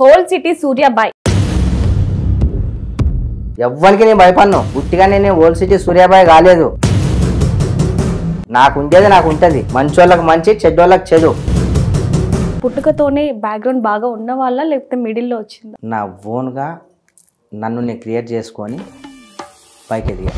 Whole city సూర్యాబాయ్ ఎవ్వరికి నేను భయపడను గుట్టిగానే నేను ఓల్డ్ సిటీ సూర్యాబాయ్ కాలేదు నాకు ఉండేది నాకు ఉంటుంది మంచోళ్ళకి మంచి చెడ్డోళ్ళకి చెడు పుట్టుకతోనే బ్యాక్గ్రౌండ్ బాగా ఉన్న వాళ్ళ లేకపోతే మిడిల్లో వచ్చిందా నా ఓన్గా నన్ను నేను క్రియేట్ చేసుకొని పైకి ఎదిగా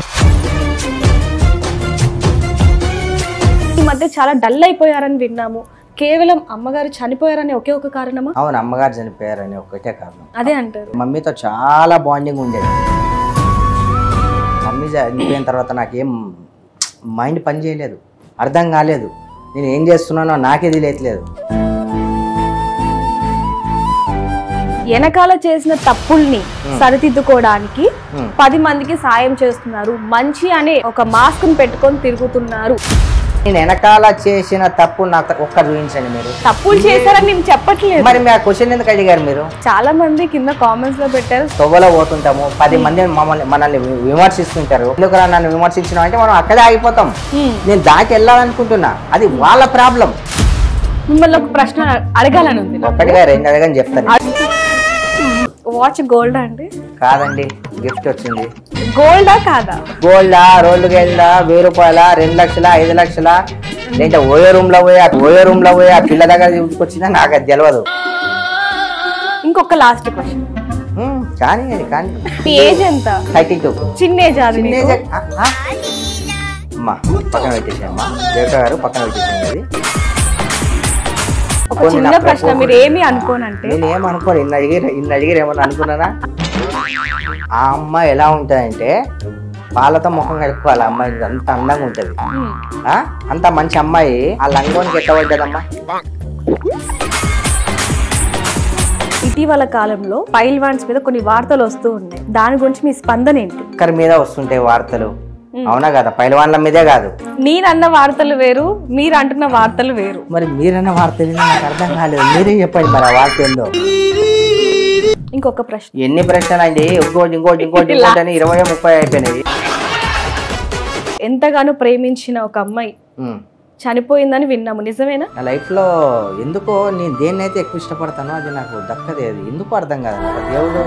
ఈ మధ్య చాలా డల్ అయిపోయారని విన్నాము కేవలం అమ్మగారు చనిపోయారని ఒకే ఒక కారణమా అవును అమ్మగారు చనిపోయారని ఒకటే కారణం అదే అంటారు మమ్మీతో చాలా బాండింగ్ ఉండేది మమ్మీ చనిపోయిన తర్వాత నాకేం మైండ్ పని చేయలేదు అర్థం కాలేదు నేను ఏం చేస్తున్నానో నాకే తెలియట్లేదు వెనకాల చేసిన తప్పుల్ని సరిదిద్దుకోవడానికి Hmm. పది మందికి సాయం చేస్తున్నారు మంచి అనే ఒక మాస్క్ ను పెట్టుకొని తిరుగుతున్నారు నేను వెనకాల చేసిన తప్పు నాకు ఒక్క చూపించండి మీరు తప్పులు చేశారని నేను చెప్పట్లేదు మరి మీ ఆ క్వశ్చన్ ఎందుకు అడిగారు మీరు చాలా మంది కింద కామెంట్స్ లో పెట్టారు తొవ్వలో పోతుంటాము పది మంది మమ్మల్ని మనల్ని వి- విమర్శిస్తుంటారు ఎందుకు నన్ను విమర్శించడం అంటే మనం అక్కడే ఆగిపోతాం Hmm. నేను దాటి వెళ్ళాలనుకుంటున్నా అది వాళ్ళ ప్రాబ్లం మిమ్మల్ని ఒక ప్రశ్న అడగాలని ఉంది నాకు. ఒక్కటిగా రెండు అడగని చెప్తాను వాచ్ గోల్డ్ అండి కాదండి గిఫ్ట్ వచ్చింది గోల్డా కాదా గోల్డా రోడ్డు గేల్డా వెయ్యి రూపాయల రెండు లక్షల ఐదు లక్షల లేదంటే ఓయో రూమ్ లో పోయి ఆ ఓయో రూమ్ లో పోయి ఆ పిల్ల దగ్గర తీసుకొచ్చిందా నాకు అది తెలియదు ఇంకొక లాస్ట్ క్వశ్చన్ హ్మ్, కానీ అది కానీ మీ ఏజ్ ఎంత థర్టీ టూ చిన్న ఏజ్ అది చిన్న మీకు? ఏజ్ ఆ, ఆ. అమ్మా పక్కన పెట్టేసి అమ్మా దేవత గారు పక్కన పెట్టేసింది అది ఒక కొన్ని చిన్న నా ప్రశ్న ప్రపోజల్. మీరు ఏమి అనుకోనంటే నేను ఏం అనుకోను ఇన్ని అడిగి ఇన్ని అడిగిరు ఏమన్నా అనుకున్నానా ఆ అమ్మాయి ఎలా ఉంటుందంటే పాలతో ముఖం కడుక్కోవాలి ఆ అమ్మాయి అంత అందంగా ఉంటుంది హ్మ్. ఆ? అంత మంచి అమ్మాయి ఆ లంగోనికి ఎట్లా పడ్డదమ్మా ఇటీవల కాలంలో పైల్ వాన్స్ మీద కొన్ని వార్తలు వస్తూ ఉన్నాయి దాని గురించి మీ స్పందన ఏంటి ఒక్కరి మీద వస్తుంటాయి వార్తలు అవునా కదా పైలవాన్ల మీదే కాదు నేను అన్న వార్తలు వేరు మీరు అంటున్న వార్తలు వేరు మరి మీరన్న వార్త ఏందో నాకు అర్థం కాలేదు మీరే చెప్పండి మరి ఆ వార్త ఏందో ఇంకొక ప్రశ్న ఎన్ని ప్రశ్నలు అండి ఇంకోటి ఇంకోటి ఇంకోటి ఇంకోటి అని ఇరవై ముప్పై అయిపోయినాయి ఎంతగానో ప్రేమించిన ఒక అమ్మాయి ఉమ్. చనిపోయిందని విన్నాము నిజమేనా నా లైఫ్లో ఎందుకో నేను దేన్నైతే ఎక్కువ ఇష్టపడతానో అది నాకు దక్కదే అది ఎందుకో అర్థం కాదు నాకు దేవుడు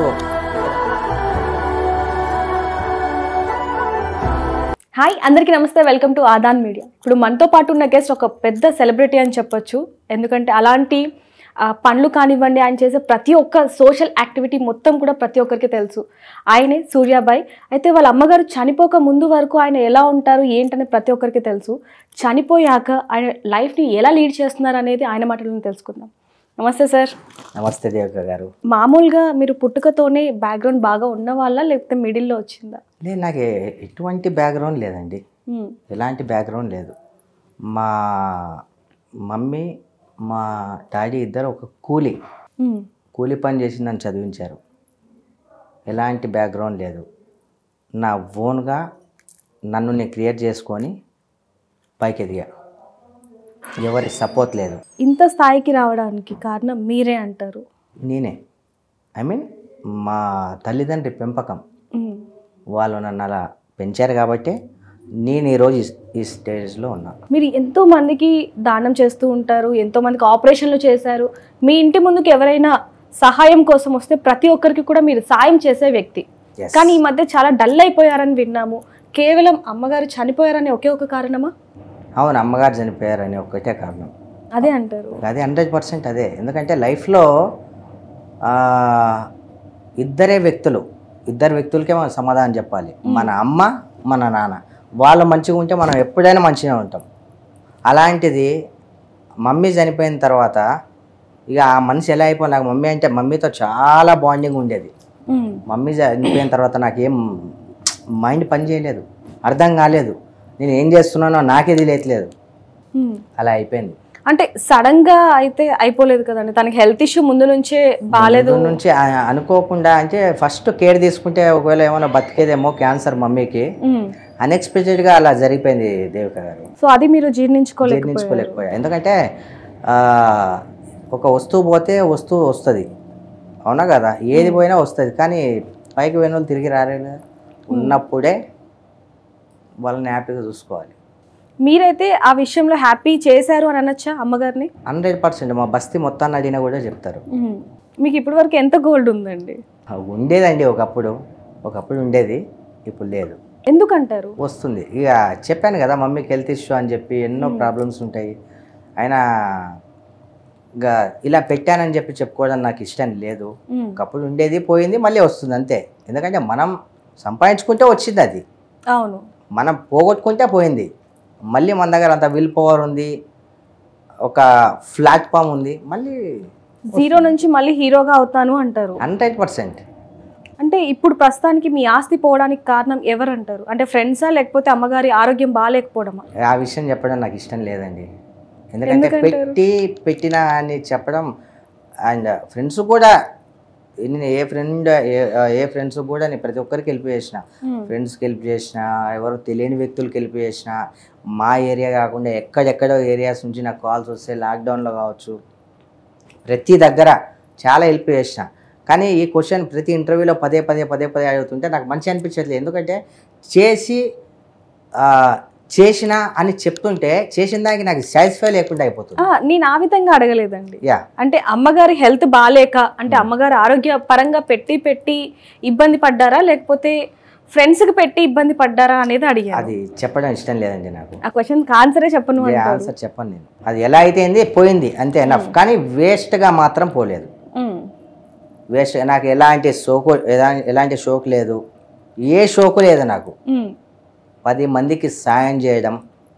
హాయ్ అందరికీ నమస్తే వెల్కమ్ టు ఆదాన్ మీడియా ఇప్పుడు మనతో పాటు ఉన్న గెస్ట్ ఒక పెద్ద సెలబ్రిటీ అని చెప్పొచ్చు ఎందుకంటే అలాంటి ఆ, పనులు కానివ్వండి ఆయన చేసే ప్రతి ఒక్క సోషల్ యాక్టివిటీ మొత్తం కూడా ప్రతి ఒక్కరికి తెలుసు ఆయనే సూర్యాబాయ్ అయితే వాళ్ళ అమ్మగారు చనిపోక ముందు వరకు ఆయన ఎలా ఉంటారు ఏంటని ప్రతి ఒక్కరికి తెలుసు చనిపోయాక ఆయన లైఫ్ని ఎలా లీడ్ చేస్తున్నారు అనేది ఆయన మాటలను తెలుసుకుందాం నమస్తే సార్ నమస్తే దేవక గారు మామూలుగా మీరు పుట్టుకతోనే బ్యాక్గ్రౌండ్ బాగా ఉన్న వాళ్ళ లేకపోతే మిడిల్లో వచ్చిందా లేదు నాకు ఏ- ఎటువంటి బ్యాక్గ్రౌండ్ లేదండి మ్మ్. ఎలాంటి బ్యాక్గ్రౌండ్ లేదు మా మమ్మీ మా డాడీ ఇద్దరు ఒక కూలీ మ్మ్. కూలీ పని చేసి నన్ను చదివించారు ఎలాంటి బ్యాక్గ్రౌండ్ లేదు నా ఓన్గా నన్ను నేను క్రియేట్ చేసుకొని పైకి ఎదిగా ఎవరి సపోర్ట్ లేదు ఇంత స్థాయికి రావడానికి కారణం మీరే అంటారు నేనే ఐ మీన్ మా తల్లిదండ్రి పెంపకం మ్మ్. వాళ్ళు నన్ను అలా పెంచారు కాబట్టి నేను ఈరోజు ఈ- ఈ స్టేజ్లో ఉన్నా మీరు ఎంతో మందికి దానం చేస్తూ ఉంటారు ఎంతో మందికి ఆపరేషన్లు చేశారు మీ ఇంటి ముందుకు ఎవరైనా సహాయం కోసం వస్తే ప్రతి ఒక్కరికి కూడా మీరు సాయం చేసే వ్యక్తి Yes. కానీ ఈ మధ్య చాలా డల్ అయిపోయారని విన్నాము కేవలం అమ్మగారు చనిపోయారని ఒకే ఒక కారణమా అవును అమ్మగారు చనిపోయారని ఒకటే కారణం అదే అంటారు అది హండ్రెడ్ పర్సెంట్ అదే ఎందుకంటే లైఫ్లో ఆ, ఇద్దరే వ్యక్తులు ఇద్దరు వ్యక్తులకే మనం సమాధానం చెప్పాలి మన అమ్మ మన నాన్న వాళ్ళు మంచిగా ఉంటే మనం ఎప్పుడైనా మంచిగా ఉంటాం అలాంటిది మమ్మీ చనిపోయిన తర్వాత ఇక ఆ మనిషి ఎలా అయిపోయి నాకు మమ్మీ అంటే మమ్మీతో చాలా బాండింగ్ ఉండేది మ్మ్. మమ్మీ చనిపోయిన తర్వాత నాకేం మైండ్ పని చేయలేదు అర్థం కాలేదు నేను ఏం చేస్తున్నానో నాకే తెలియట్లేదు మ్మ్. అలా అయిపోయింది అంటే సడన్ గా అయితే అయిపోలేదు కదండి తనకి హెల్త్ ఇష్యూ ముందు నుంచే బాగాలేదు ముందు నుంచి ఆ- అనుకోకుండా అంటే ఫస్ట్ కేర్ తీసుకుంటే ఒకవేళ ఏమైనా బతికేదేమో క్యాన్సర్ మమ్మీకి అన్ఎక్స్పెక్టెడ్గా అలా జరిగిపోయింది దేవిక గారు సో అది మీరు జీర్ణించుకోలేదు జీర్ణించుకోలేకపోయా ఎందుకంటే ఆ, ఒక వస్తువు పోతే వస్తువు వస్తుంది అవునా కదా ఏది పోయినా వస్తుంది కానీ పైకి పోయిన వాళ్ళు తిరిగి రాలే కదా. ఉన్నప్పుడే వాళ్ళని హ్యాపీగా చూసుకోవాలి మీరైతే ఆ విషయంలో హ్యాపీ చేశారు అని అనొచ్చా అమ్మగారిని హండ్రెడ్ పర్సెంట్ మా బస్తీ మొత్తాన్ని అడిగినా కూడా చెప్తారు మీకు ఇప్పటి వరకు ఎంత గోల్డ్ ఉందండి ఆ, ఉండేదండి ఒకప్పుడు ఒకప్పుడు ఉండేది ఇప్పుడు లేదు ఎందుకంటారు వస్తుంది ఇక చెప్పాను కదా మమ్మీకి హెల్త్ ఇష్యూ అని చెప్పి ఎన్నో ప్రాబ్లమ్స్ ఉంటాయి అయినా ఇక ఇలా పెట్టానని చెప్పి చెప్పుకోవడం నాకు ఇష్టం లేదు ఉమ్, ఒకప్పుడు ఉండేది పోయింది మళ్ళీ వస్తుంది అంతే ఎందుకంటే మనం సంపాదించుకుంటే వచ్చింది అది అవును మనం పోగొట్టుకుంటే పోయింది మళ్ళీ మన దగ్గర అంత విల్ పవర్ ఉంది ఒక ప్లాట్ఫామ్ ఉంది మళ్ళీ జీరో నుంచి మళ్ళీ హీరోగా అవుతాను అంటారు హండ్రెడ్ పర్సెంట్ అంటే ఇప్పుడు ప్రస్తుతానికి మీ ఆస్తి పోవడానికి కారణం ఎవరంటారు అంటే ఫ్రెండ్సా లేకపోతే అమ్మగారి ఆరోగ్యం బాగాలేకపోవడమా ఆ విషయం చెప్పడం నాకు ఇష్టం లేదండి ఎందుకంటే ఎందుకంటారు? పెట్టి పెట్టినా అని చెప్పడం అండ్ ఫ్రెండ్స్ కూడా నేను ఏ ఫ్రెండ్ ఏ ఫ్రెండ్స్ కూడా నేను ప్రతి ఒక్కరికి హెల్ప్ చేసిన ఉమ్, ఫ్రెండ్స్కి హెల్ప్ చేసిన ఎవరు తెలియని వ్యక్తులకి హెల్ప్ చేసిన మా ఏరియా కాకుండా ఎక్కడెక్కడో ఏరియాస్ నుంచి నాకు కాల్స్ వస్తే లాక్డౌన్లో కావచ్చు ప్రతి దగ్గర చాలా హెల్ప్ చేసిన కానీ ఈ క్వశ్చన్ ప్రతి ఇంటర్వ్యూలో పదే పదే పదే పదే అడుగుతుంటే నాకు మంచి అనిపించట్లేదు ఎందుకంటే చేసి ఆ, చేసిన అని చెప్తుంటే చేసిన దానికి నాకు సాటిస్ఫై లేకుండా అయిపోతుంది ఆ, నేను ఆ విధంగా అడగలేదండి యా అంటే అమ్మగారి హెల్త్ బాగాలేక అంటే అమ్మగారు ఆరోగ్య పరంగా పెట్టి పెట్టి ఇబ్బంది పడ్డారా లేకపోతే ఫ్రెండ్స్ కి పెట్టి ఇబ్బంది పడ్డారా అనేది అడిగాను అది చెప్పడం ఇష్టం లేదండి నాకు ఆ క్వశ్చన్ ఆన్సరే చెప్పను ఏ అంటారు ఆన్సర్ చెప్పను నేను అది ఎలా అయితే అయింది పోయింది అంతే ఎనఫ్ కానీ వేస్ట్గా మాత్రం పోలేదు ఉమ్, వేస్ట్ నాకు ఎలాంటి షోకు ఎలా ఎలాంటి షోక్ లేదు ఏ షోకు లేదు నాకు ఉమ్, పది మందికి సాయం చేయడం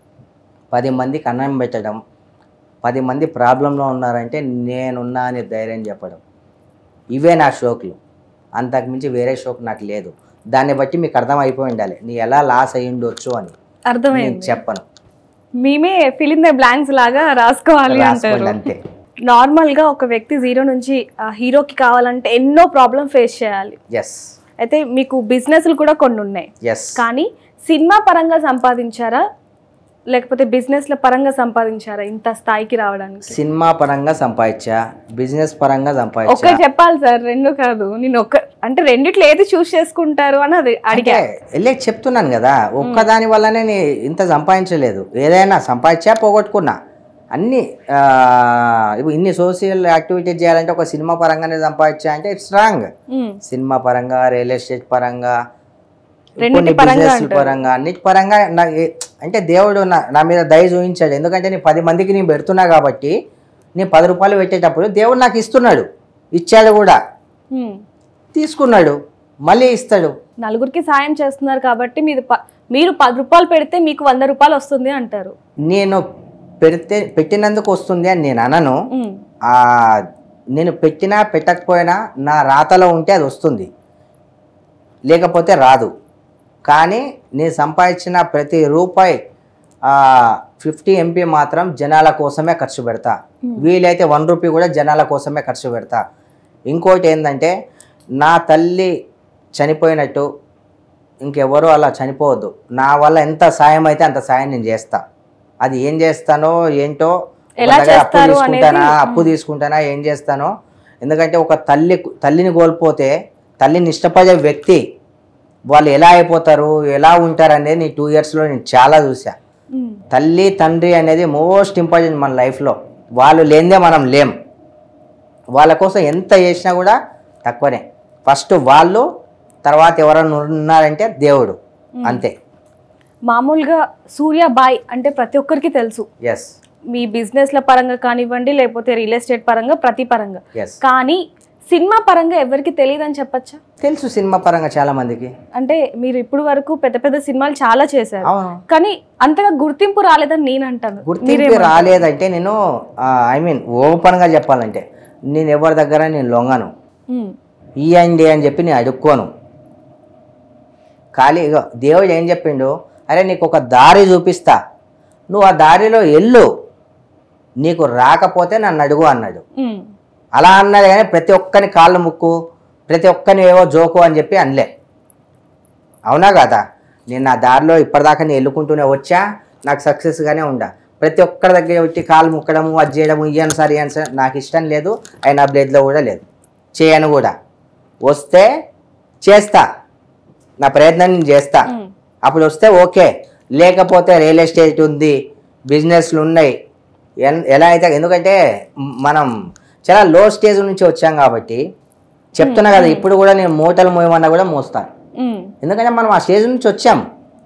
పది మందికి అన్నం పెట్టడం పది మంది ప్రాబ్లంలో ఉన్నారంటే నేనున్నా అని ధైర్యం చెప్పడం ఇవే నా షోకులు అంతకుమించి వేరే షోక్ నాకు లేదు దాన్ని బట్టి మీకు అర్థం అయిపోయి ఉండాలి నీ ఎలా లాస్ అయ్యి ఉండొచ్చు అని నేను అర్థమైంది చెప్పను మేమే ఫిలిం ద బ్లాంక్స్ లాగా రాసుకోవాలి అంటారు రాసుకోండి అంతే నార్మల్ గా ఒక వ్యక్తి జీరో నుంచి ఆ, హీరోకి కావాలంటే ఎన్నో ప్రాబ్లం ఫేస్ చేయాలి ఎస్ అయితే మీకు బిజినెస్లు కూడా కొన్ని ఉన్నాయి ఎస్ కానీ సినిమా పరంగా సంపాదించారా లేకపోతే బిజినెస్ల పరంగా సంపాదించారా ఇంత స్థాయికి రావడానికి సినిమా పరంగా సంపాదించా బిజినెస్ పరంగా సంపాదించా ఒక్క చెప్పాలి సార్ రెండు కాదు నేను ఒక్క అంటే రెండిట్లో ఏది చూస్ చేసుకుంటారు అని అది అడిగా అంటే వెళ్ళే చెప్తున్నాను కదా ఒక్కదాని వల్లనే నేను ఇంత సంపాదించలేదు ఏదైనా సంపాదించా పోగొట్టుకున్నా అన్ని ఆ, ఇప్పుడు ఇన్ని సోషల్ యాక్టివిటీస్ చేయాలంటే ఒక సినిమా పరంగానే సంపాదించా అంటే ఇట్స్ రాంగ్ ఉమ్, సినిమా పరంగా రియల్ ఎస్టేట్ పరంగా రెండిటి కొన్ని పరంగా బిజినెస్ అంటారు. పరంగా అన్నిటి పరంగా నాకు ఏ- అంటే దేవుడు నా నా మీద దయ చూపించాడు ఎందుకంటే నేను పది మందికి నేను పెడుతున్నా కాబట్టి నేను పది రూపాయలు పెట్టేటప్పుడు దేవుడు నాకు ఇస్తున్నాడు ఇచ్చాడు కూడా ఉమ్. తీసుకున్నాడు మళ్ళీ ఇస్తాడు నలుగురికి సాయం చేస్తున్నారు కాబట్టి మీరు ప- మీరు పది రూపాయలు పెడితే మీకు వంద రూపాయలు వస్తుంది అంటారు నేను పెడితే పెట్టినందుకు వస్తుంది అని నేను అనను ఉమ్, ఆ, నేను పెట్టినా పెట్టకపోయినా నా రాతలో ఉంటే అది వస్తుంది లేకపోతే రాదు కానీ నేను సంపాదించిన ప్రతి రూపాయి ఫిఫ్టీ ఎంపీ మాత్రం జనాల కోసమే ఖర్చు పెడతా వీలైతే వన్ రూపీ కూడా జనాల కోసమే ఖర్చు పెడతా ఇంకోటి ఏంటంటే నా తల్లి చనిపోయినట్టు ఇంకెవరు అలా చనిపోవద్దు నా వల్ల ఎంత సాయం అయితే అంత సాయం నేను చేస్తా అది ఏం చేస్తానో ఏంటో ఒక ఎలా దగ్గర అప్పు చేస్తారు తీసుకుంటానా అనేది, అప్పు తీసుకుంటానా ఏం చేస్తానో ఎందుకంటే ఒక తల్లి తల్లిని కోల్పోతే తల్లిని ఇష్టపడే వ్యక్తి వాళ్ళు ఎలా అయిపోతారు ఎలా ఉంటారు అనేది నేను టూ ఇయర్స్లో నేను చాలా చూసా ఉమ్, తల్లి తండ్రి అనేది మోస్ట్ ఇంపార్టెంట్ మన లైఫ్లో వాళ్ళు లేనిదే మనం లేం వాళ్ళ కోసం ఎంత చేసినా కూడా తక్కువనే ఫస్ట్ వాళ్ళు తర్వాత ఎవరైనా ఉన్నారంటే దేవుడు అంతే మామూలుగా సూర్య బాయ్ అంటే ప్రతి ఒక్కరికి తెలుసు ఎస్ మీ బిజినెస్ల పరంగా కానివ్వండి లేకపోతే రియల్ ఎస్టేట్ పరంగా ప్రతి పరంగా ఎస్ కానీ సినిమా పరంగా ఎవరికి తెలియదు అని చెప్పచ్చా తెలుసు సినిమా పరంగా చాలా మందికి అంటే మీరు ఇప్పుడు వరకు పెద్ద పెద్ద సినిమాలు చాలా చేశారు అవును కానీ అంతగా గుర్తింపు రాలేదని నేను అంటాను గుర్తింపు రాలేదంటే నేను ఐ మీన్ ఓపెన్గా చెప్పాలంటే నేను ఎవరి దగ్గర నేను లొంగను ఉమ్, ఇయ్యండి అని చెప్పి నేను అడుక్కోను ఖాళీ ఇగో దేవుడు ఏం చెప్పిండు అరే నీకు ఒక దారి చూపిస్తా నువ్వు ఆ దారిలో వెళ్ళు నీకు రాకపోతే నన్ను అడుగు అన్నాడు ఉమ్, అలా అన్నాడు కానీ ప్రతి ఒక్కని కాళ్ళు ముక్కు ప్రతి ఒక్కని ఏవో జోకు అని చెప్పి అనలే అవునా కదా నేను నా దారిలో ఇప్పటిదాకా నేను వెళ్ళుకుంటూనే వచ్చా నాకు సక్సెస్గానే ఉండా ప్రతి ఒక్కరి దగ్గర వచ్చి కాలు ముక్కడము అది చేయడము ఇయ్యను సార్ ఇయ్యను సార్ నాకు ఇష్టం లేదు అది నా బ్లడ్లో కూడా లేదు చేయను కూడా వస్తే చేస్తా నా ప్రయత్నం నేను చేస్తా ఉమ్, అప్పుడు వస్తే ఓకే లేకపోతే రియల్ ఎస్టేట్ ఉంది బిజినెస్లు ఉన్నాయి ఎన్- ఎలా అయితే ఎందుకంటే మ్- మనం చాలా లో స్టేజ్ నుంచి వచ్చాం కాబట్టి చెప్తున్నా కదా ఇప్పుడు కూడా నేను మూటలు మోయమన్నా కూడా మోస్తాను ఉమ్, ఎందుకంటే మనం ఆ స్టేజ్ నుంచి వచ్చాం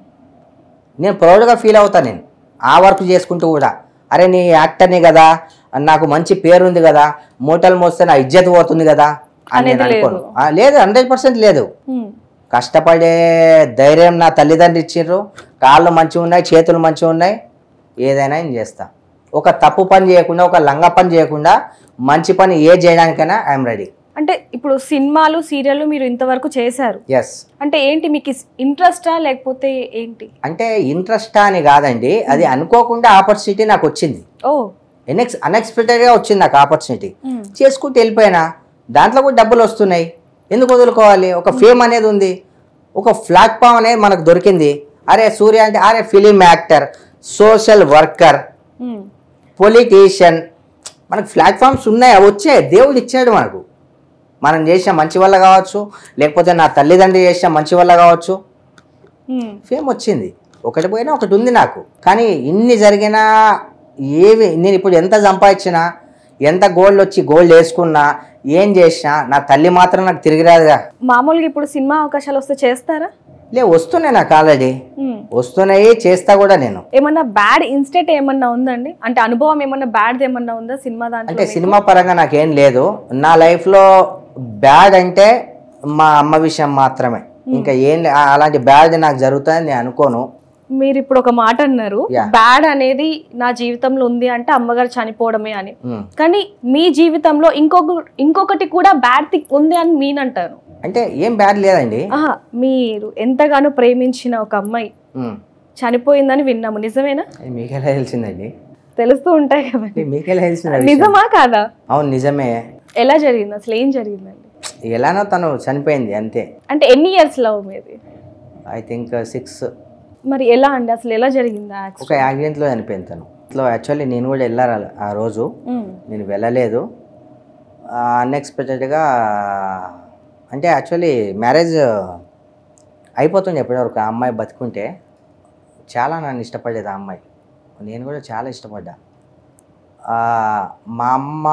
నేను ప్రౌడ్గా ఫీల్ అవుతాను నేను ఆ వర్క్ చేసుకుంటూ కూడా అరే నీ యాక్టర్ని కదా నాకు మంచి పేరు ఉంది కదా మూటలు మోస్తే నా ఇజ్జత్ పోతుంది కదా అని నేను అనేది అనుకోను ఆ, లేదు హండ్రెడ్ పర్సెంట్ లేదు ఉమ్, కష్టపడే ధైర్యం నా తల్లిదండ్రులు ఇచ్చిండ్రు కాళ్ళు మంచిగా ఉన్నాయి చేతులు మంచిగా ఉన్నాయి ఏదైనా నేను చేస్తా ఒక తప్పు పని చేయకుండా ఒక లంగ పని చేయకుండా మంచి పని ఏ చేయడానికైనా ఐఎమ్ రెడీ అంటే ఇప్పుడు సినిమాలు సీరియల్ మీరు ఇంతవరకు చేశారు ఎస్ అంటే ఏంటి మీకు ఇంట్రెస్టా లేకపోతే ఏంటి అంటే ఇంట్రెస్ట్ అని కాదండి అది అనుకోకుండా ఆపర్చునిటీ నాకు వచ్చింది ఓ ఎనెక్స్ అన్ఎక్స్పెక్టెడ్గా వచ్చింది నాకు ఆపర్చునిటీ ఉమ్, చేసుకుంటూ వెళ్ళిపోయినా దాంట్లో కూడా డబ్బులు వస్తున్నాయి ఎందుకు వదులుకోవాలి ఒక ఫేమ్ అనేది ఉంది ఒక ప్లాట్ఫామ్ అనేది మనకు దొరికింది అరే సూర్య అంటే అరే film actor social worker um, politician మనకు ప్లాట్ఫామ్స్ ఉన్నాయి అవి వచ్చాయి దేవుడు ఇచ్చాడు మనకు మనం చేసిన మంచి వల్ల కావచ్చు లేకపోతే నా తల్లిదండ్రులు చేసిన మంచి వల్ల కావచ్చు ఉమ్, ఫేమ్ వచ్చింది ఒకటి పోయినా ఒకటి ఉంది నాకు కానీ ఇన్ని జరిగినా ఏవి నేను ఇప్పుడు ఎంత సంపాదించినా ఎంత గోల్డ్ వచ్చి గోల్డ్ వేసుకున్నా ఏం చేసినా నా తల్లి మాత్రం నాకు తిరిగి రాదుగా మామూలుగా ఇప్పుడు సినిమా అవకాశాలు వస్తే చేస్తారా లే వస్తున్నాయి నాకు ఆల్రెడీ ఉమ్. వస్తున్నాయి చేస్తా కూడా నేను ఏమన్నా బ్యాడ్ ఇన్స్టెంట్ ఏమన్నా ఉందండి అంటే అనుభవం ఏమన్నా బ్యాడ్ ఏమన్నా ఉందా సినిమా దాంట్లో అంటే సినిమా పరంగా నాకేం లేదు నా లైఫ్లో బ్యాడ్ అంటే మా అమ్మ విషయం మాత్రమే ఇంకా ఏం లే- ఆ- అలాంటి బ్యాడ్ నాకు జరుగుతుందని నేను అనుకోను మీరు ఇప్పుడు ఒక మాట అన్నారు Yeah. బ్యాడ్ అనేది నా జీవితంలో ఉంది అంటే అమ్మగారు చనిపోవడమే అని ఉమ్. కానీ మీ జీవితంలో ఇంకొక ఇంకొకటి కూడా బ్యాడ్ థింగ్ ఉంది అని నేను అంటాను అంటే ఏం బ్యాడ్ లేదండి ఆహా మీరు ఎంతగానో ప్రేమించిన ఒక అమ్మాయి ఉమ్. చనిపోయిందని విన్నాము నిజమేనా అది మీకెలా తెలిసిందండి తెలుస్తూ ఉంటాయి కదండి అంటే మీకెలా తెలిసింది నిజమా కాదా అవును నిజమే ఎలా జరిగింది అసలు ఏం జరిగిందండి ఎలానో తను చనిపోయింది అంతే అంటే ఎన్ని ఇయర్స్ లవ్ మీది ఐ థింక్ సిక్స్ మరి ఎలా అండి అసలు ఎలా జరిగింది ఆ ఒక యాక్సిడెంట్లో చనిపోయింది తను ఇట్లా యాక్చువల్లీ నేను కూడా వెళ్ళారు ఆ రోజు ఉమ్, నేను వెళ్ళలేదు అన్ఎక్స్పెక్టెడ్గా అంటే యాక్చువల్లీ మ్యారేజ్ అయిపోతుంది ఎప్పటివరకు ఆ అమ్మాయి బతుకుంటే చాలా నన్ను ఇష్టపడేది ఆ అమ్మాయి నేను కూడా చాలా ఇష్టపడ్డా ఆ, మా అమ్మ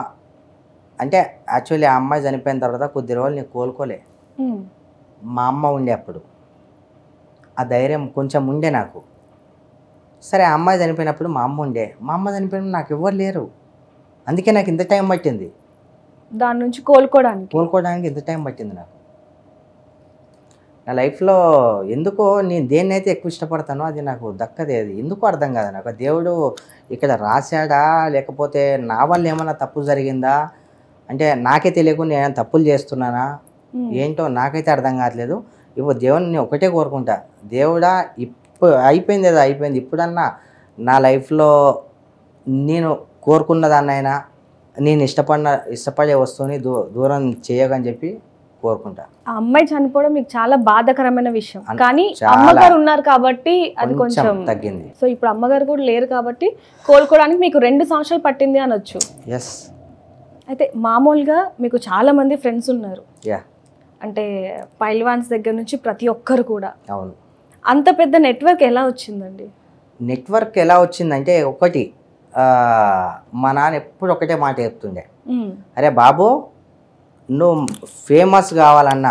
అంటే యాక్చువల్లీ ఆ అమ్మాయి చనిపోయిన తర్వాత కొద్ది రోజులు నేను కోలుకోలే ఉమ్, మా అమ్మ ఉండే అప్పుడు ఆ ధైర్యం కొంచెం ఉండే నాకు సరే ఆ అమ్మాయి చనిపోయినప్పుడు మా అమ్మ ఉండే మా అమ్మ చనిపోయినప్పుడు నాకు ఎవరు లేరు అందుకే నాకు ఇంత టైం పట్టింది దాని నుంచి కోలుకోవడానికి కోలుకోవడానికి ఇంత టైం పట్టింది నాకు నా లైఫ్లో ఎందుకో నేను దేన్నైతే ఎక్కువ ఇష్టపడతానో అది నాకు దక్కదే అది ఎందుకో అర్థం కాదు నాకు ఆ దేవుడు ఇక్కడ రాశాడా లేకపోతే నా వల్ల ఏమైనా తప్పు జరిగిందా అంటే నాకే తెలియకుండా నేను ఏమైనా తప్పులు చేస్తున్నానా ఉమ్, ఏంటో నాకైతే అర్థం కావట్లేదు ఇప్పుడు దేవుని నేను ఒకటే కోరుకుంటా దేవుడా ఇప్పుడు అయిపోయింది ఏదో అయిపోయింది ఇప్పుడన్నా నా లైఫ్లో నేను కోరుకున్నదాన్నైనా నేను ఇష్టపడిన ఇష్టపడే వస్తువుని దూ దూరం చేయకని చెప్పి కోరుకుంటా ఆ అమ్మాయి చనిపోవడం మీకు చాలా బాధాకరమైన విషయం అన్- కానీ చాలా. అమ్మగారు ఉన్నారు కాబట్టి అది కొంచెం కొంచెం తగ్గింది సో ఇప్పుడు అమ్మగారు కూడా లేరు కాబట్టి కోలుకోవడానికి మీకు రెండు సంవత్సరాలు పట్టింది అనొచ్చు ఎస్ అయితే మామూలుగా మీకు చాలా మంది ఫ్రెండ్స్ ఉన్నారు యా అంటే పైల్వాన్స్ దగ్గర నుంచి ప్రతి ఒక్కరు కూడా అవును అంత పెద్ద నెట్వర్క్ ఎలా వచ్చిందండి నెట్వర్క్ ఎలా వచ్చిందంటే ఒకటి ఆ, మా నాన్న ఎప్పుడు ఒకటే మాట చెప్తుండే ఉమ్, అరే బాబు నువ్వు ఫేమస్ కావాలన్నా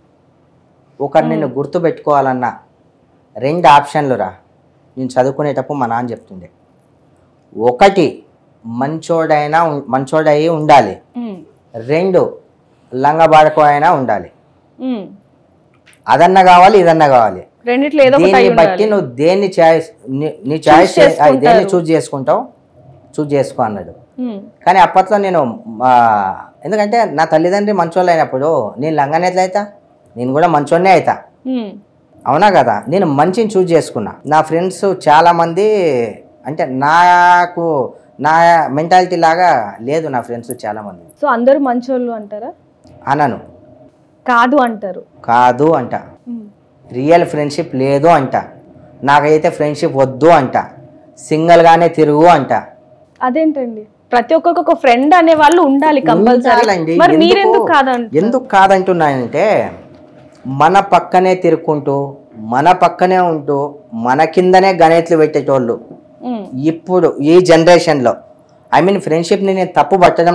ఒకరు నిన్ను గుర్తు పెట్టుకోవాలన్నా రెండు ఆప్షన్లు రా నేను చదువుకునేటప్పుడు మా నాన్న చెప్తుండే ఒకటి మంచోడైనా ఉం- మంచోడై ఉండాలి ఉమ్, రెండు లంగబాడకో అయినా ఉండాలి ఉమ్. అదన్నా కావాలి ఇదన్నా కావాలి రెండిట్లో ఏదో ఒకటి దీన్ని అయి బట్టి ఉండాలి నువ్వు దేన్ని చాయిస్ నీ- నీ చాయిస్ చేసుకుంటారు. దేన్ని చూజ్ చేసుకుంటావు చూజ్ చేసుకో అన్నాడు ఉమ్, కానీ అప్పట్లో నేను ఆ, ఎందుకంటే నా తల్లిదండ్రి మంచోళ్ళు అయినప్పుడు నేను లంగానే ఎట్లా అవుతా నేను కూడా మంచోన్నే అవుతా ఉమ్, అవునా కదా నేను మంచిని చూజ్ చేసుకున్నా నా ఫ్రెండ్స్ చాలామంది అంటే నాకు నా మెంటాలిటీ లాగా లేదు నా ఫ్రెండ్స్ చాలామంది సో అందరూ మంచోళ్ళు అంటారా అనను కాదు అంటారు కాదు అంట ఉమ్, రియల్ ఫ్రెండ్షిప్ లేదు అంట నాకైతే ఫ్రెండ్షిప్ వద్దు అంట సింగిల్గానే తిరుగు అంట అదేంటండి ప్రతి ఒక్కరికి ఒక ఫ్రెండ్ అనే వాళ్ళు ఉండాలి కంపల్సరీ ఉండాలండి. మరి ఎందుకు- మీరెందుకు కాదంట ఎందుకు కాదంటున్నానంటే మన పక్కనే తిరుక్కుంటూ మన పక్కనే ఉంటూ మన కిందనే గణేట్లు పెట్టేటోళ్ళు ఉమ్, ఇప్పుడు ఈ జనరేషన్లో ఐ మీన్ ఫ్రెండ్షిప్ని నేను తప్పు పట్టడంలే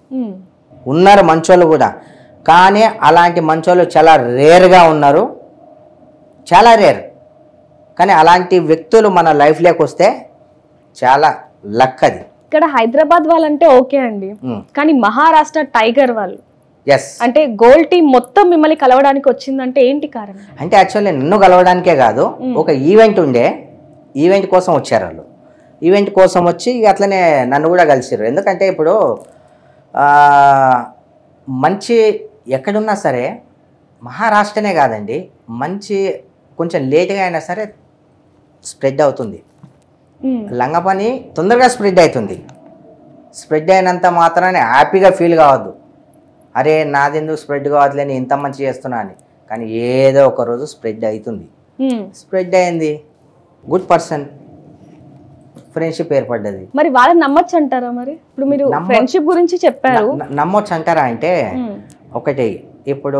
ఉమ్. ఉన్నారు మంచోళ్ళు కూడా కానీ అలాంటి మంచోళ్ళు చాలా రేర్గా ఉన్నారు చాలా రేర్ కానీ అలాంటి వ్యక్తులు మన లైఫ్లోకి వస్తే చాలా లక్ అది ఇక్కడ హైదరాబాద్ వాళ్ళంటే ఓకే అండి కానీ మహారాష్ట్ర టైగర్ వాళ్ళు ఎస్ అంటే గోల్డ్ టీం మొత్తం మిమ్మల్ని కలవడానికి వచ్చిందంటే ఏంటి కారణం అంటే యాక్చువల్లీ నన్ను కలవడానికే కాదు ఒక ఈవెంట్ ఉండే ఈవెంట్ కోసం వచ్చారు వాళ్ళు ఈవెంట్ కోసం వచ్చి ఇక అట్లనే నన్ను కూడా కలిసిర్రు ఎందుకంటే ఇప్పుడు ఆ, మంచి ఎక్కడున్నా సరే మహారాష్ట్రనే కాదండి మంచి కొంచెం లేట్గా అయినా సరే స్ప్రెడ్ అవుతుంది ఉమ్. లంగ పని తొందరగా స్ప్రెడ్ అవుతుంది స్ప్రెడ్ అయినంత మాత్రానే హ్యాపీగా ఫీల్ కావద్దు అరే నాదెందుకు స్ప్రెడ్ కావట్లే నేను ఇంత మంచి చేస్తున్నా అని కానీ ఏదో ఒక రోజు స్ప్రెడ్ అవుతుంది ఉమ్. స్ప్రెడ్ అయింది గుడ్ పర్సన్ ఫ్రెండ్షిప్ ఏర్పడ్డది మరి వాళ్ళని నమ్మొచ్చు అంటారా మరి ఇప్పుడు మీరు నమ్మ- ఫ్రెండ్షిప్ గురించి చెప్పారు న- నమ్మొచ్చు అంటారా అంటే ఉమ్. ఒకటి ఇప్పుడు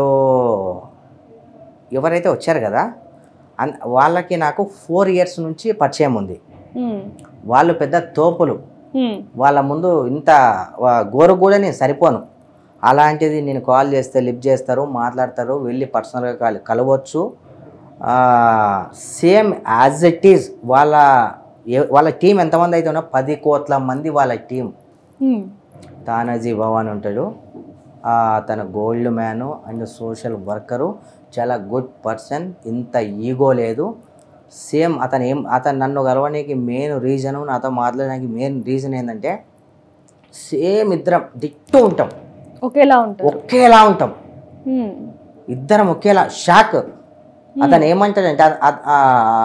ఎవరైతే వచ్చారు కదా అన్ వాళ్ళకి నాకు ఫోర్ ఇయర్స్ నుంచి పరిచయం ఉంది ఉమ్. వాళ్ళు పెద్ద తోపులు ఉమ్. వాళ్ళ ముందు ఇంత వా- గోరు కూడా నేను సరిపోను అలాంటిది నేను కాల్ చేస్తే లిఫ్ట్ చేస్తారు మాట్లాడతారు వెళ్ళి పర్సనల్గా కల కలవచ్చు సేమ్ యాజ్ ఇట్ ఈజ్ వాళ్ళ ఏ- వాళ్ళ టీం ఎంతమంది అయితే ఉన్నా పది కోట్ల మంది వాళ్ళ టీం ఉమ్. తానాజీ భవాన్ ఉంటాడు ఆ, తన gold man and social worker చాలా గుడ్ పర్సన్ ఇంత ఈగో లేదు సేమ్ అతను ఏం అతను నన్ను కలవడానికి మెయిన్ రీజను నాతో మాట్లాడడానికి మెయిన్ రీజన్ ఏంటంటే సేమ్ ఇద్దరం దిట్టు ఉంటాం ఒకేలా ఉంటారు ఒకేలా ఉంటాం ఉమ్. ఇద్దరం ఒకేలా షాక్ అతను ఏమంటాడంటే అ- అ- ఆ,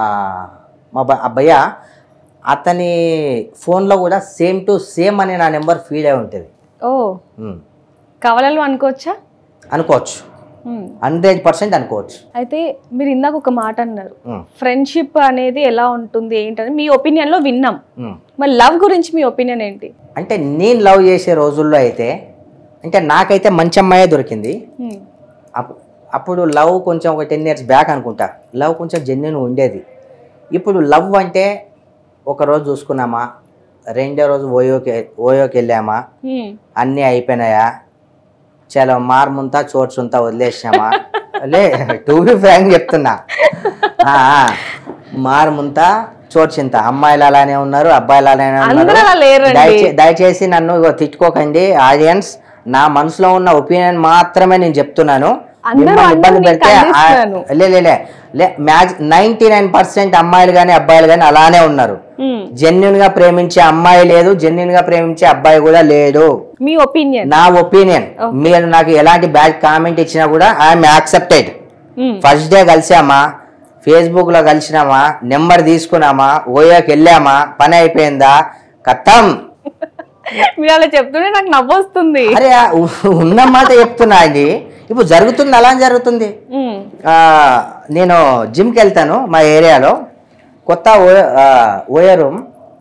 మా బ- అబ్బయ్య అతని ఫోన్లో కూడా సేమ్ టు సేమ్ అని నా నెంబర్ ఫీడ్ అయి ఉంటుంది ఓ ఉమ్. కవలలు అనుకోవచ్చా అనుకోవచ్చు ఉమ్. హండ్రెడ్ పర్సెంట్ అనుకోవచ్చు అయితే మీరు ఇందాక ఒక మాట అన్నారు ఉమ్, ఫ్రెండ్షిప్ అనేది ఎలా ఉంటుంది ఏంటని మీ ఒపీనియన్ లో విన్నాం ఉమ్. మరి లవ్ గురించి మీ ఒపీనియన్ ఏంటి అంటే నేను లవ్ చేసే రోజుల్లో అయితే అంటే నాకైతే మంచి అమ్మాయే దొరికింది ఉమ్. అప్- అప్పుడు లవ్ కొంచెం ఒక టెన్ ఇయర్స్ బ్యాక్ అనుకుంటా లవ్ కొంచెం జెన్యున్ ఉండేది ఇప్పుడు లవ్ అంటే ఒక రోజు చూసుకున్నామా రెండో రోజు ఓయోకి ఓయోకి వెళ్ళామా ఉమ్. అన్నీ అయిపోయినాయా చలో మార్ముంతా చోట్సుంతా వదిలేసామా లే టూ బి ఫ్రాంక్ చెప్తున్నా ఆ, ఆ. మార్ముంతా చోట్సింత అమ్మాయిలు అలానే ఉన్నారు అబ్బాయిలు అలానే అందరూ ఉన్నారు అలా లేరండి దయచే- దయచేసి నన్ను ఇగో తిట్టుకోకండి ఆడియన్స్ నా మనసులో ఉన్న ఒపీనియన్ మాత్రమే నేను చెప్తున్నాను అందరూ మిమ్మల్ని ఇబ్బంది అందరినీ పెడితే ఆ- ఖండిస్తున్నాను. లే లే, లే లే మ్యాక్స్ నైంటీ నైన్ పర్సెంట్ అమ్మాయిలు కానీ అబ్బాయిలు కానీ అలానే ఉన్నారు ఉమ్. జెన్యున్ గా ప్రేమించే అమ్మాయి లేదు జెన్యున్ గా ప్రేమించే అబ్బాయి కూడా లేడు మీ ఒపీనియన్ నా ఒపీనియన్ Okay. మీరు నాకు ఎలాంటి బ్యాడ్ కామెంట్ ఇచ్చినా కూడా ఐఎమ్ యాక్సెప్టెడ్ ఫస్ట్ డే కలిసామా ఫేస్బుక్ లో కలిసినామా నెంబర్ తీసుకున్నామా ఓయోకి వెళ్ళామా పని అయిపోయిందా కథం మీరు అలా చెప్తుంటే నాకు నవ్వొస్తుంది అరే ఆ ఉ- ఉన్న మాట చెప్తున్నా అండి ఇప్పుడు జరుగుతుంది అలా జరుగుతుంది ఉమ్. ఆ, నేను జిమ్కి వెళ్తాను మా ఏరియాలో కొత్త ఓ- ఆ, ఓయో రూమ్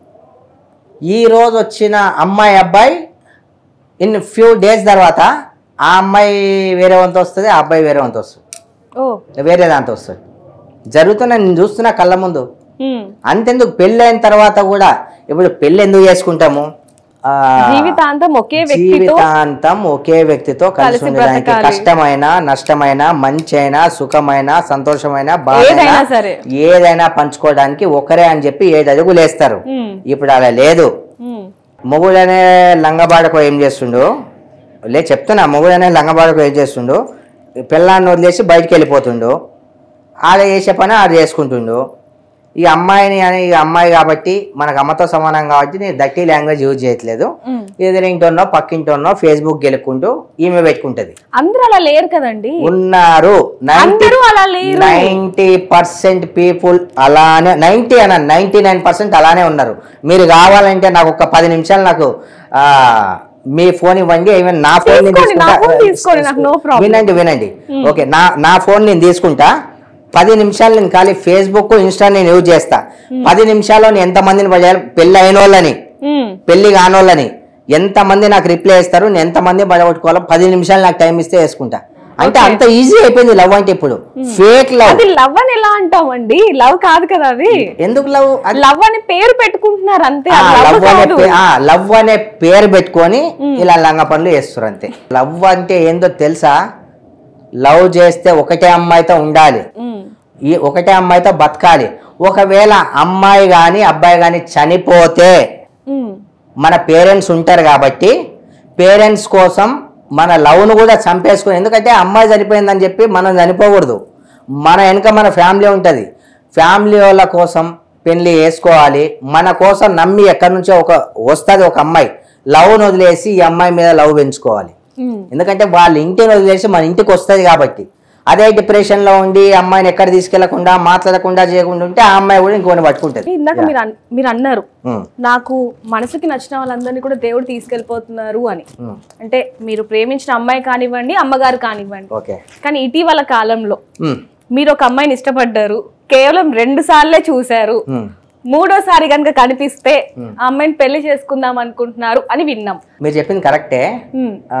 ఈ రోజు వచ్చిన అమ్మాయి అబ్బాయి ఇన్ ఫ్యూ డేస్ తర్వాత ఆ అమ్మాయి వేరే వంతు వస్తుంది ఆ అబ్బాయి వేరే వంతు వస్తుంది ఓ వేరే దాంతో వస్తుంది జరుగుతున్న నేను చూస్తున్నా కళ్ళ ముందు ఉమ్. అంతెందుకు పెళ్ళి అయిన తర్వాత కూడా ఇప్పుడు పెళ్ళి ఎందుకు చేసుకుంటాము ఆ, జీవితాంతం ఒకే వ్యక్తితో జీవితాంతం ఒకే వ్యక్తితో కలిసి కలిసి ఉండడానికి బ్రతకాలి. కష్టమైన నష్టమైన మంచైన సుఖమైన సంతోషమైన బాధైనా ఏదైనా సరే ఏదైనా పంచుకోవడానికి ఒకరే అని చెప్పి ఏడు అడుగులు వేస్తారు ఉమ్. ఇప్పుడు అలా లేదు ఉమ్. మొగుడనే లంగబాడకు ఏం చేస్తుండు లే చెప్తున్నా మొగుడనే లంగబాడకు ఏం చేస్తుండు పిల్లాన్ని వదిలేసి బయటికి వెళ్ళిపోతుండు ఆడ చేసే పని ఆడ చేసుకుంటుండు ఈ అమ్మాయిని అని ఈ అమ్మాయి కాబట్టి మనకు అమ్మతో సమానం కాబట్టి నేను దట్టి లాంగ్వేజ్ యూజ్ చేయట్లేదు ఉమ్. ఎదురింటోనో పక్కింటోనో ఫేస్బుక్ గెలుకుంటూ ఈమె పెట్టుకుంటది అందరూ అలా లేరు కదండి ఉన్నారు అందరూ అలా లేరు నైంటీ పర్సెంట్ పీపుల్ అలానే నైంటీ అన్న నైంటీ నైన్ పర్సెంట్ అలానే ఉన్నారు మీరు కావాలంటే నాకు ఒక పది నిమిషాలు నాకు ఆ, మీ ఫోన్ ఇవ్వండి ఈవెన్ నా ఫోన్ నేను తీసుకోండి, నా తీసుకుంటా phone తీసుకోండి, నాకు no problem. వినండి వినండి ఓకే నా నా ఫోన్ నేను తీసుకుంటా పది నిమిషాలు నేను ఖాళీ ఫేస్బుక్ ఇన్స్టా నేను యూజ్ చేస్తా పది నిమిషాల్లో నేను ఎంతమందిని పడాలి పెళ్ళి అయిన వాళ్ళని ఉమ్. పెళ్లి కానోళ్ళని ఎంతమంది నాకు రిప్లై ఇస్తారు నేను ఎంతమంది పడగొట్టుకోవాలో పది నిమిషాలు నాకు టైం ఇస్తే వేసుకుంటా అంటే అంత ఈజీ అయిపోయింది లవ్ అంటే ఇప్పుడు ఫేక్ లవ్ అది లవ్ అని ఎలా అంటామండి లవ్ కాదు కదా అది ఎందుకు లవ్ లవ్ అని పేరు పెట్టుకుంటున్నారు అంతే అది love లవ్ అనే కాదు పే- ఆ, లవ్ అనే పేరు పెట్టుకొని ఇలా లంగ పనులు చేస్తారు అంతే లవ్ అంటే ఏందో తెలుసా లవ్ చేస్తే ఒకటే అమ్మాయితో ఉండాలి ఉమ్, ఈ ఒకటే అమ్మాయితో బతకాలి ఒకవేళ అమ్మాయి కానీ అబ్బాయి కానీ చనిపోతే ఉమ్, మన పేరెంట్స్ ఉంటారు కాబట్టి పేరెంట్స్ కోసం మన లవ్ను కూడా చంపేసుకుని ఎందుకంటే అమ్మాయి చనిపోయిందని చెప్పి మనం చనిపోకూడదు మన వెనుక మన ఫ్యామిలీ ఉంటుంది ఫ్యామిలీ వాళ్ళ కోసం పెళ్లి వేసుకోవాలి మన కోసం నమ్మి ఎక్కడి నుంచో ఒక వస్తుంది ఒక అమ్మాయి లవ్ను వదిలేసి ఈ అమ్మాయి మీద లవ్ పెంచుకోవాలి ఉమ్. ఎందుకంటే వాళ్ళ ఇంటిని వదిలేసి మన ఇంటికి వస్తుంది కాబట్టి అదే డిప్రెషన్లో ఉండి అమ్మాయిని ఎక్కడ తీసుకెళ్లకుండా మాట్లాడకుండా చేయకుండా ఉంటే ఆ అమ్మాయి కూడా ఇంకొని పట్టుకుంటుంది ఇందాక మీరు అన్- మీరు అన్నారు ఉమ్, నాకు మనసుకి నచ్చిన వాళ్ళందరినీ కూడా దేవుడు తీసుకెళ్ళిపోతున్నారు అని ఉమ్, అంటే మీరు ప్రేమించిన అమ్మాయి కానివ్వండి అమ్మగారు కానివ్వండి ఓకే కానీ ఇటీవల కాలంలో ఉమ్, మీరు ఒక అమ్మాయిని ఇష్టపడ్డారు కేవలం రెండు సార్లే చూశారు ఉమ్. మూడోసారి కనుక కనిపిస్తే ఆ అమ్మాయిని పెళ్లి చేసుకుందాం అనుకుంటున్నారు అని విన్నాం మీరు చెప్పింది కరెక్టే ఉమ్, ఆ,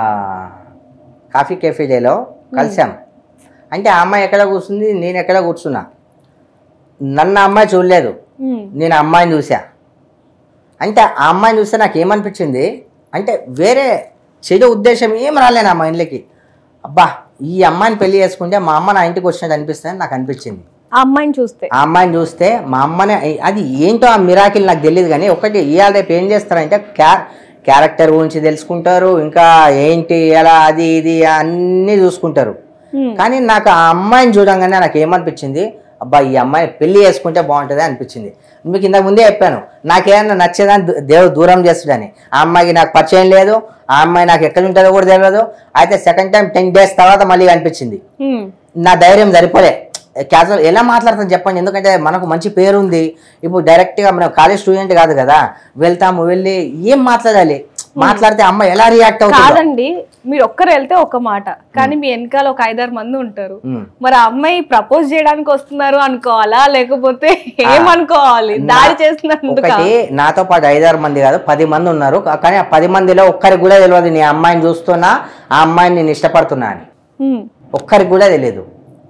కాఫీ కేఫే డేలో కలిసాం అంటే ఆ అమ్మాయి ఎక్కడ కూర్చుంది నేను ఎక్కడ కూర్చున్నా నన్ను ఆ అమ్మాయి చూడలేదు ఉమ్, నేను ఆ అమ్మాయిని చూసా అంటే ఆ అమ్మాయిని చూస్తే నాకు ఏమనిపించింది అంటే వేరే చెడు ఉద్దేశం ఏం రాలేను ఆ మైండ్లోకి అబ్బా ఈ అమ్మాయిని పెళ్లి చేసుకుంటే మా అమ్మ నా ఇంటికి వచ్చినట్టు అనిపిస్తుంది నాకు అనిపించింది ఆ అమ్మాయిని చూస్తే ఆ అమ్మాయిని చూస్తే మా అమ్మనే అది ఏంటో ఆ మిరాకిల్ నాకు తెలియదు కానీ ఒకటి ఇవాళ రేపు ఏం చేస్తారంటే క్యా క్యారెక్టర్ గురించి తెలుసుకుంటారు ఇంకా ఏంటి ఎలా అది ఇది అన్నీ చూసుకుంటారు ఉమ్, కానీ నాకు ఆ అమ్మాయిని చూడంగానే నాకు ఏమనిపించింది అబ్బా ఈ అమ్మాయిని పెళ్లి చేసుకుంటే బాగుంటుంది అనిపించింది మీకు ఇంతకు ముందే చెప్పాను నాకేమన్నా నచ్చేదని దు- దేవుడు దూరం చేస్తాడని ఆ అమ్మాయికి నాకు పరిచయం లేదు ఆ అమ్మాయి నాకు ఎక్కడ ఉంటుందో కూడా తెలియదు అయితే సెకండ్ టైం టెన్ డేస్ తర్వాత మళ్ళీ అనిపించింది ఉమ్, నా ధైర్యం సరిపోలే క్యాజువల్ ఎలా మాట్లాడతాను చెప్పండి ఎందుకంటే మనకు మంచి పేరు ఉంది ఇప్పుడు డైరెక్ట్గా మనం కాలేజ్ స్టూడెంట్ కాదు కదా వెళ్తాము వెళ్ళి ఏం మాట్లాడాలి మాట్లాడితే అమ్మ ఎలా రియాక్ట్ అవుతుంది కాదండి మీరు ఒక్కరు వెళ్తే ఒక మాట కానీ మీ వెనకాల ఒక ఐదారు మంది ఉంటారు ఉమ్. మరి ఆ అమ్మాయి ప్రపోజ్ చేయడానికి వస్తున్నారు అనుకోవాలా లేకపోతే ఏమనుకోవాలి దాడి చేస్తున్నందుకు ఒకటి నాతో పాటు ఐదారు మంది కాదు పది మంది ఉన్నారు కా- కానీ ఆ పది మందిలో ఒక్కరికి కూడా తెలియదు నీ అమ్మాయిని చూస్తున్నా ఆ అమ్మాయిని నేను ఇష్టపడుతున్నా అని ఒక్కరికి కూడా తెలియదు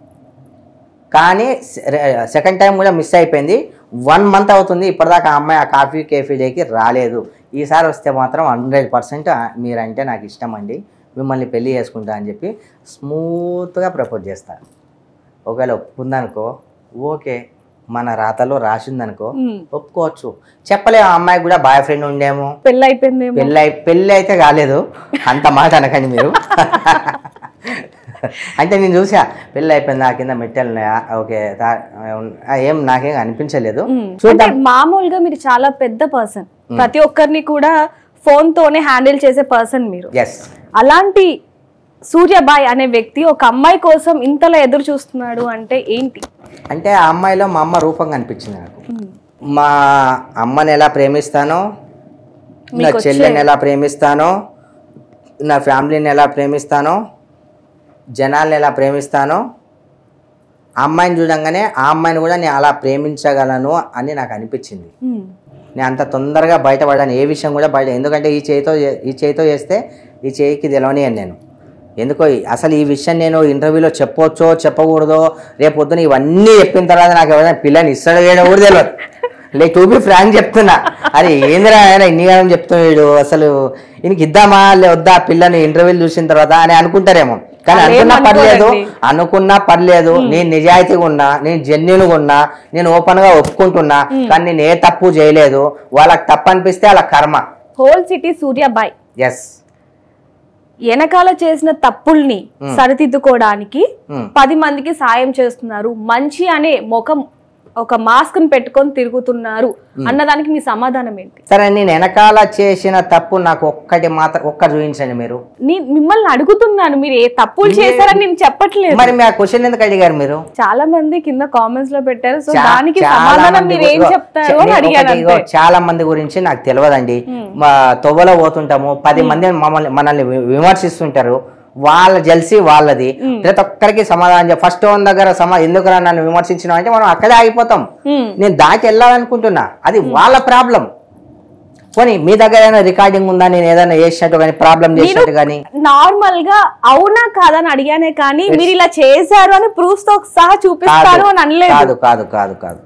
కానీ సెకండ్ టైం కూడా మిస్ అయిపోయింది వన్ మంత్ అవుతుంది ఇప్పటిదాకా ఆ అమ్మాయి ఆ కాఫీ కేఫీ డేకి రాలేదు ఈసారి వస్తే మాత్రం హండ్రెడ్ పర్సెంట్ మీరంటే నాకు ఇష్టం అండి మిమ్మల్ని పెళ్లి చేసుకుంటా అని చెప్పి స్మూత్గా ప్రపోజ్ చేస్తా ఒకవేళ ఒప్పుకుందనుకో ఓకే మన రాతలో రాసిందనుకో ఒప్పుకోవచ్చు చెప్పలే ఆ అమ్మాయికి కూడా బాయ్ ఫ్రెండ్ ఉండేమో పెళ్ళి అయిపోయిందేమో పెళ్ళి అయి- పెళ్ళి అయితే కాలేదు అంత మాట అనకండి మీరు అంటే నేను చూసా పెళ్ళి అయిపోయింది నా కింద మెట్టెలు ఉన్నాయా ఓకే తా- ఆ, ఏం నాకేం అనిపించలేదు ఉమ్. అంటే చూద్దాం మామూలుగా మీరు చాలా పెద్ద పర్సన్ ప్రతి ఒక్కరిని కూడా ఫోన్ తోనే హ్యాండిల్ చేసే పర్సన్ మీరు ఎస్ అలాంటి సూర్యబాయ్ అనే వ్యక్తి ఒక అమ్మాయి కోసం ఇంతలా ఎదురు చూస్తున్నాడు అంటే ఏంటి అంటే ఆ అమ్మాయిలో మా అమ్మ రూపం కనిపించింది నాకు మా అమ్మని ఎలా ప్రేమిస్తానో నా మీకు వచ్చే- చెల్లెని ఎలా ప్రేమిస్తానో నా ఫ్యామిలీని ఎలా ప్రేమిస్తానో జనాల్ని ఎలా ప్రేమిస్తానో ఆ అమ్మాయిని చూడంగానే ఆ అమ్మాయిని కూడా నేను అలా ప్రేమించగలను అని నాకు అనిపించింది ఉమ్. నేను అంత తొందరగా బయటపడాను ఏ విషయం కూడా బయట ఎందుకంటే ఈ చేయితో చే- ఈ చేయితో చేస్తే ఈ చేయికి తెలవనియను నేను ఎందుకో ఈ- అసలు ఈ విషయం నేను ఇంటర్వ్యూలో చెప్పొచ్చో చెప్పకూడదో రేపు పొద్దున ఇవన్నీ చెప్పిన తర్వాత నాకు ఎవరైనా పిల్లని ఇస్తాడో ఏడో కూడా తెలియదు లైక్ టూ బి ఫ్రాంక్ చెప్తున్నా అది ఏందిరా ఆయన ఇన్ని కాలం చెప్తున్నాడు అసలు ఈయనకి ఇద్దామా లే వద్దా పిల్లని ఇంటర్వ్యూలు చూసిన తర్వాత అని అనుకుంటారేమో కానీ అలా ఏం అనుకున్నా పర్లేదు అనుకోరండి. అనుకున్నా పర్లేదు నేను నిజాయితీగా ఉన్నా నేను జెన్యున్గా ఉన్నా నేను ఓపెన్ గా ఒప్పుకుంటున్నా కానీ నేను ఏ తప్పు చేయలేదు వాళ్ళకి తప్పు అనిపిస్తే వాళ్ళ కర్మ హోల్ సిటీ సూర్యబాయ్ ఎస్ వెనకాల చేసిన తప్పుల్ని సరిదిద్దుకోవడానికి పది మందికి సాయం చేస్తున్నారు మంచి అనే ముఖం ఒక మాస్క్ ని పెట్టుకొని తిరుగుతున్నారు అన్నదానికి మీ సమాధానం ఏంటి సరే నేను వెనకాల చేసిన తప్పు నాకు ఒక్కటి మాత్రం ఒక్కటి చూపించండి మీరు నీ మిమ్మల్ని అడుగుతున్నాను మీరు ఏ తప్పులు చేశారని నేను చెప్పట్లేదు మరి మీ ఆ క్వశ్చన్ ఎందుకు అడిగారు మీరు చాలా మంది కింద కామెంట్స్ లో పెట్టారు సో చా- దానికి చాలా సమాధానం మంది మీరు ఏం గురి- చెప్తారు నేను అని అడిగాను ఒకటి ఇగో అంతే చాలా మంది గురించి నాకు తెలియదండి మా తొవ్వలో పోతుంటాము పది మంది మమ్మల్ని మనల్ని వి- విమర్శిస్తుంటారు వాళ్ళ జల్సి వాళ్ళది ప్రతి ఒక్కరికి సమాధానం చెప్ప ఫస్ట్ వన్ దగ్గర సమా ఎందుకురా నన్ను విమర్శించిన అంటే మనం అక్కడే ఆగిపోతాం ఉమ్, నేను దాటి వెళ్ళాలనుకుంటున్నా అది వాళ్ళ ప్రాబ్లం పోనీ మీ దగ్గర ఏదైనా రికార్డింగ్ ఉందా నేను ఏదైనా చేసినట్టు కానీ ప్రాబ్లం చేసినట్టు కానీ నార్మల్ గా అవునా కాదని అడిగానే కానీ మీరు ఇలా చేశారు అని ప్రూఫ్స్ తో సహా చూపిస్తారు అని అనలేదు కాదు కాదు కాదు కాదు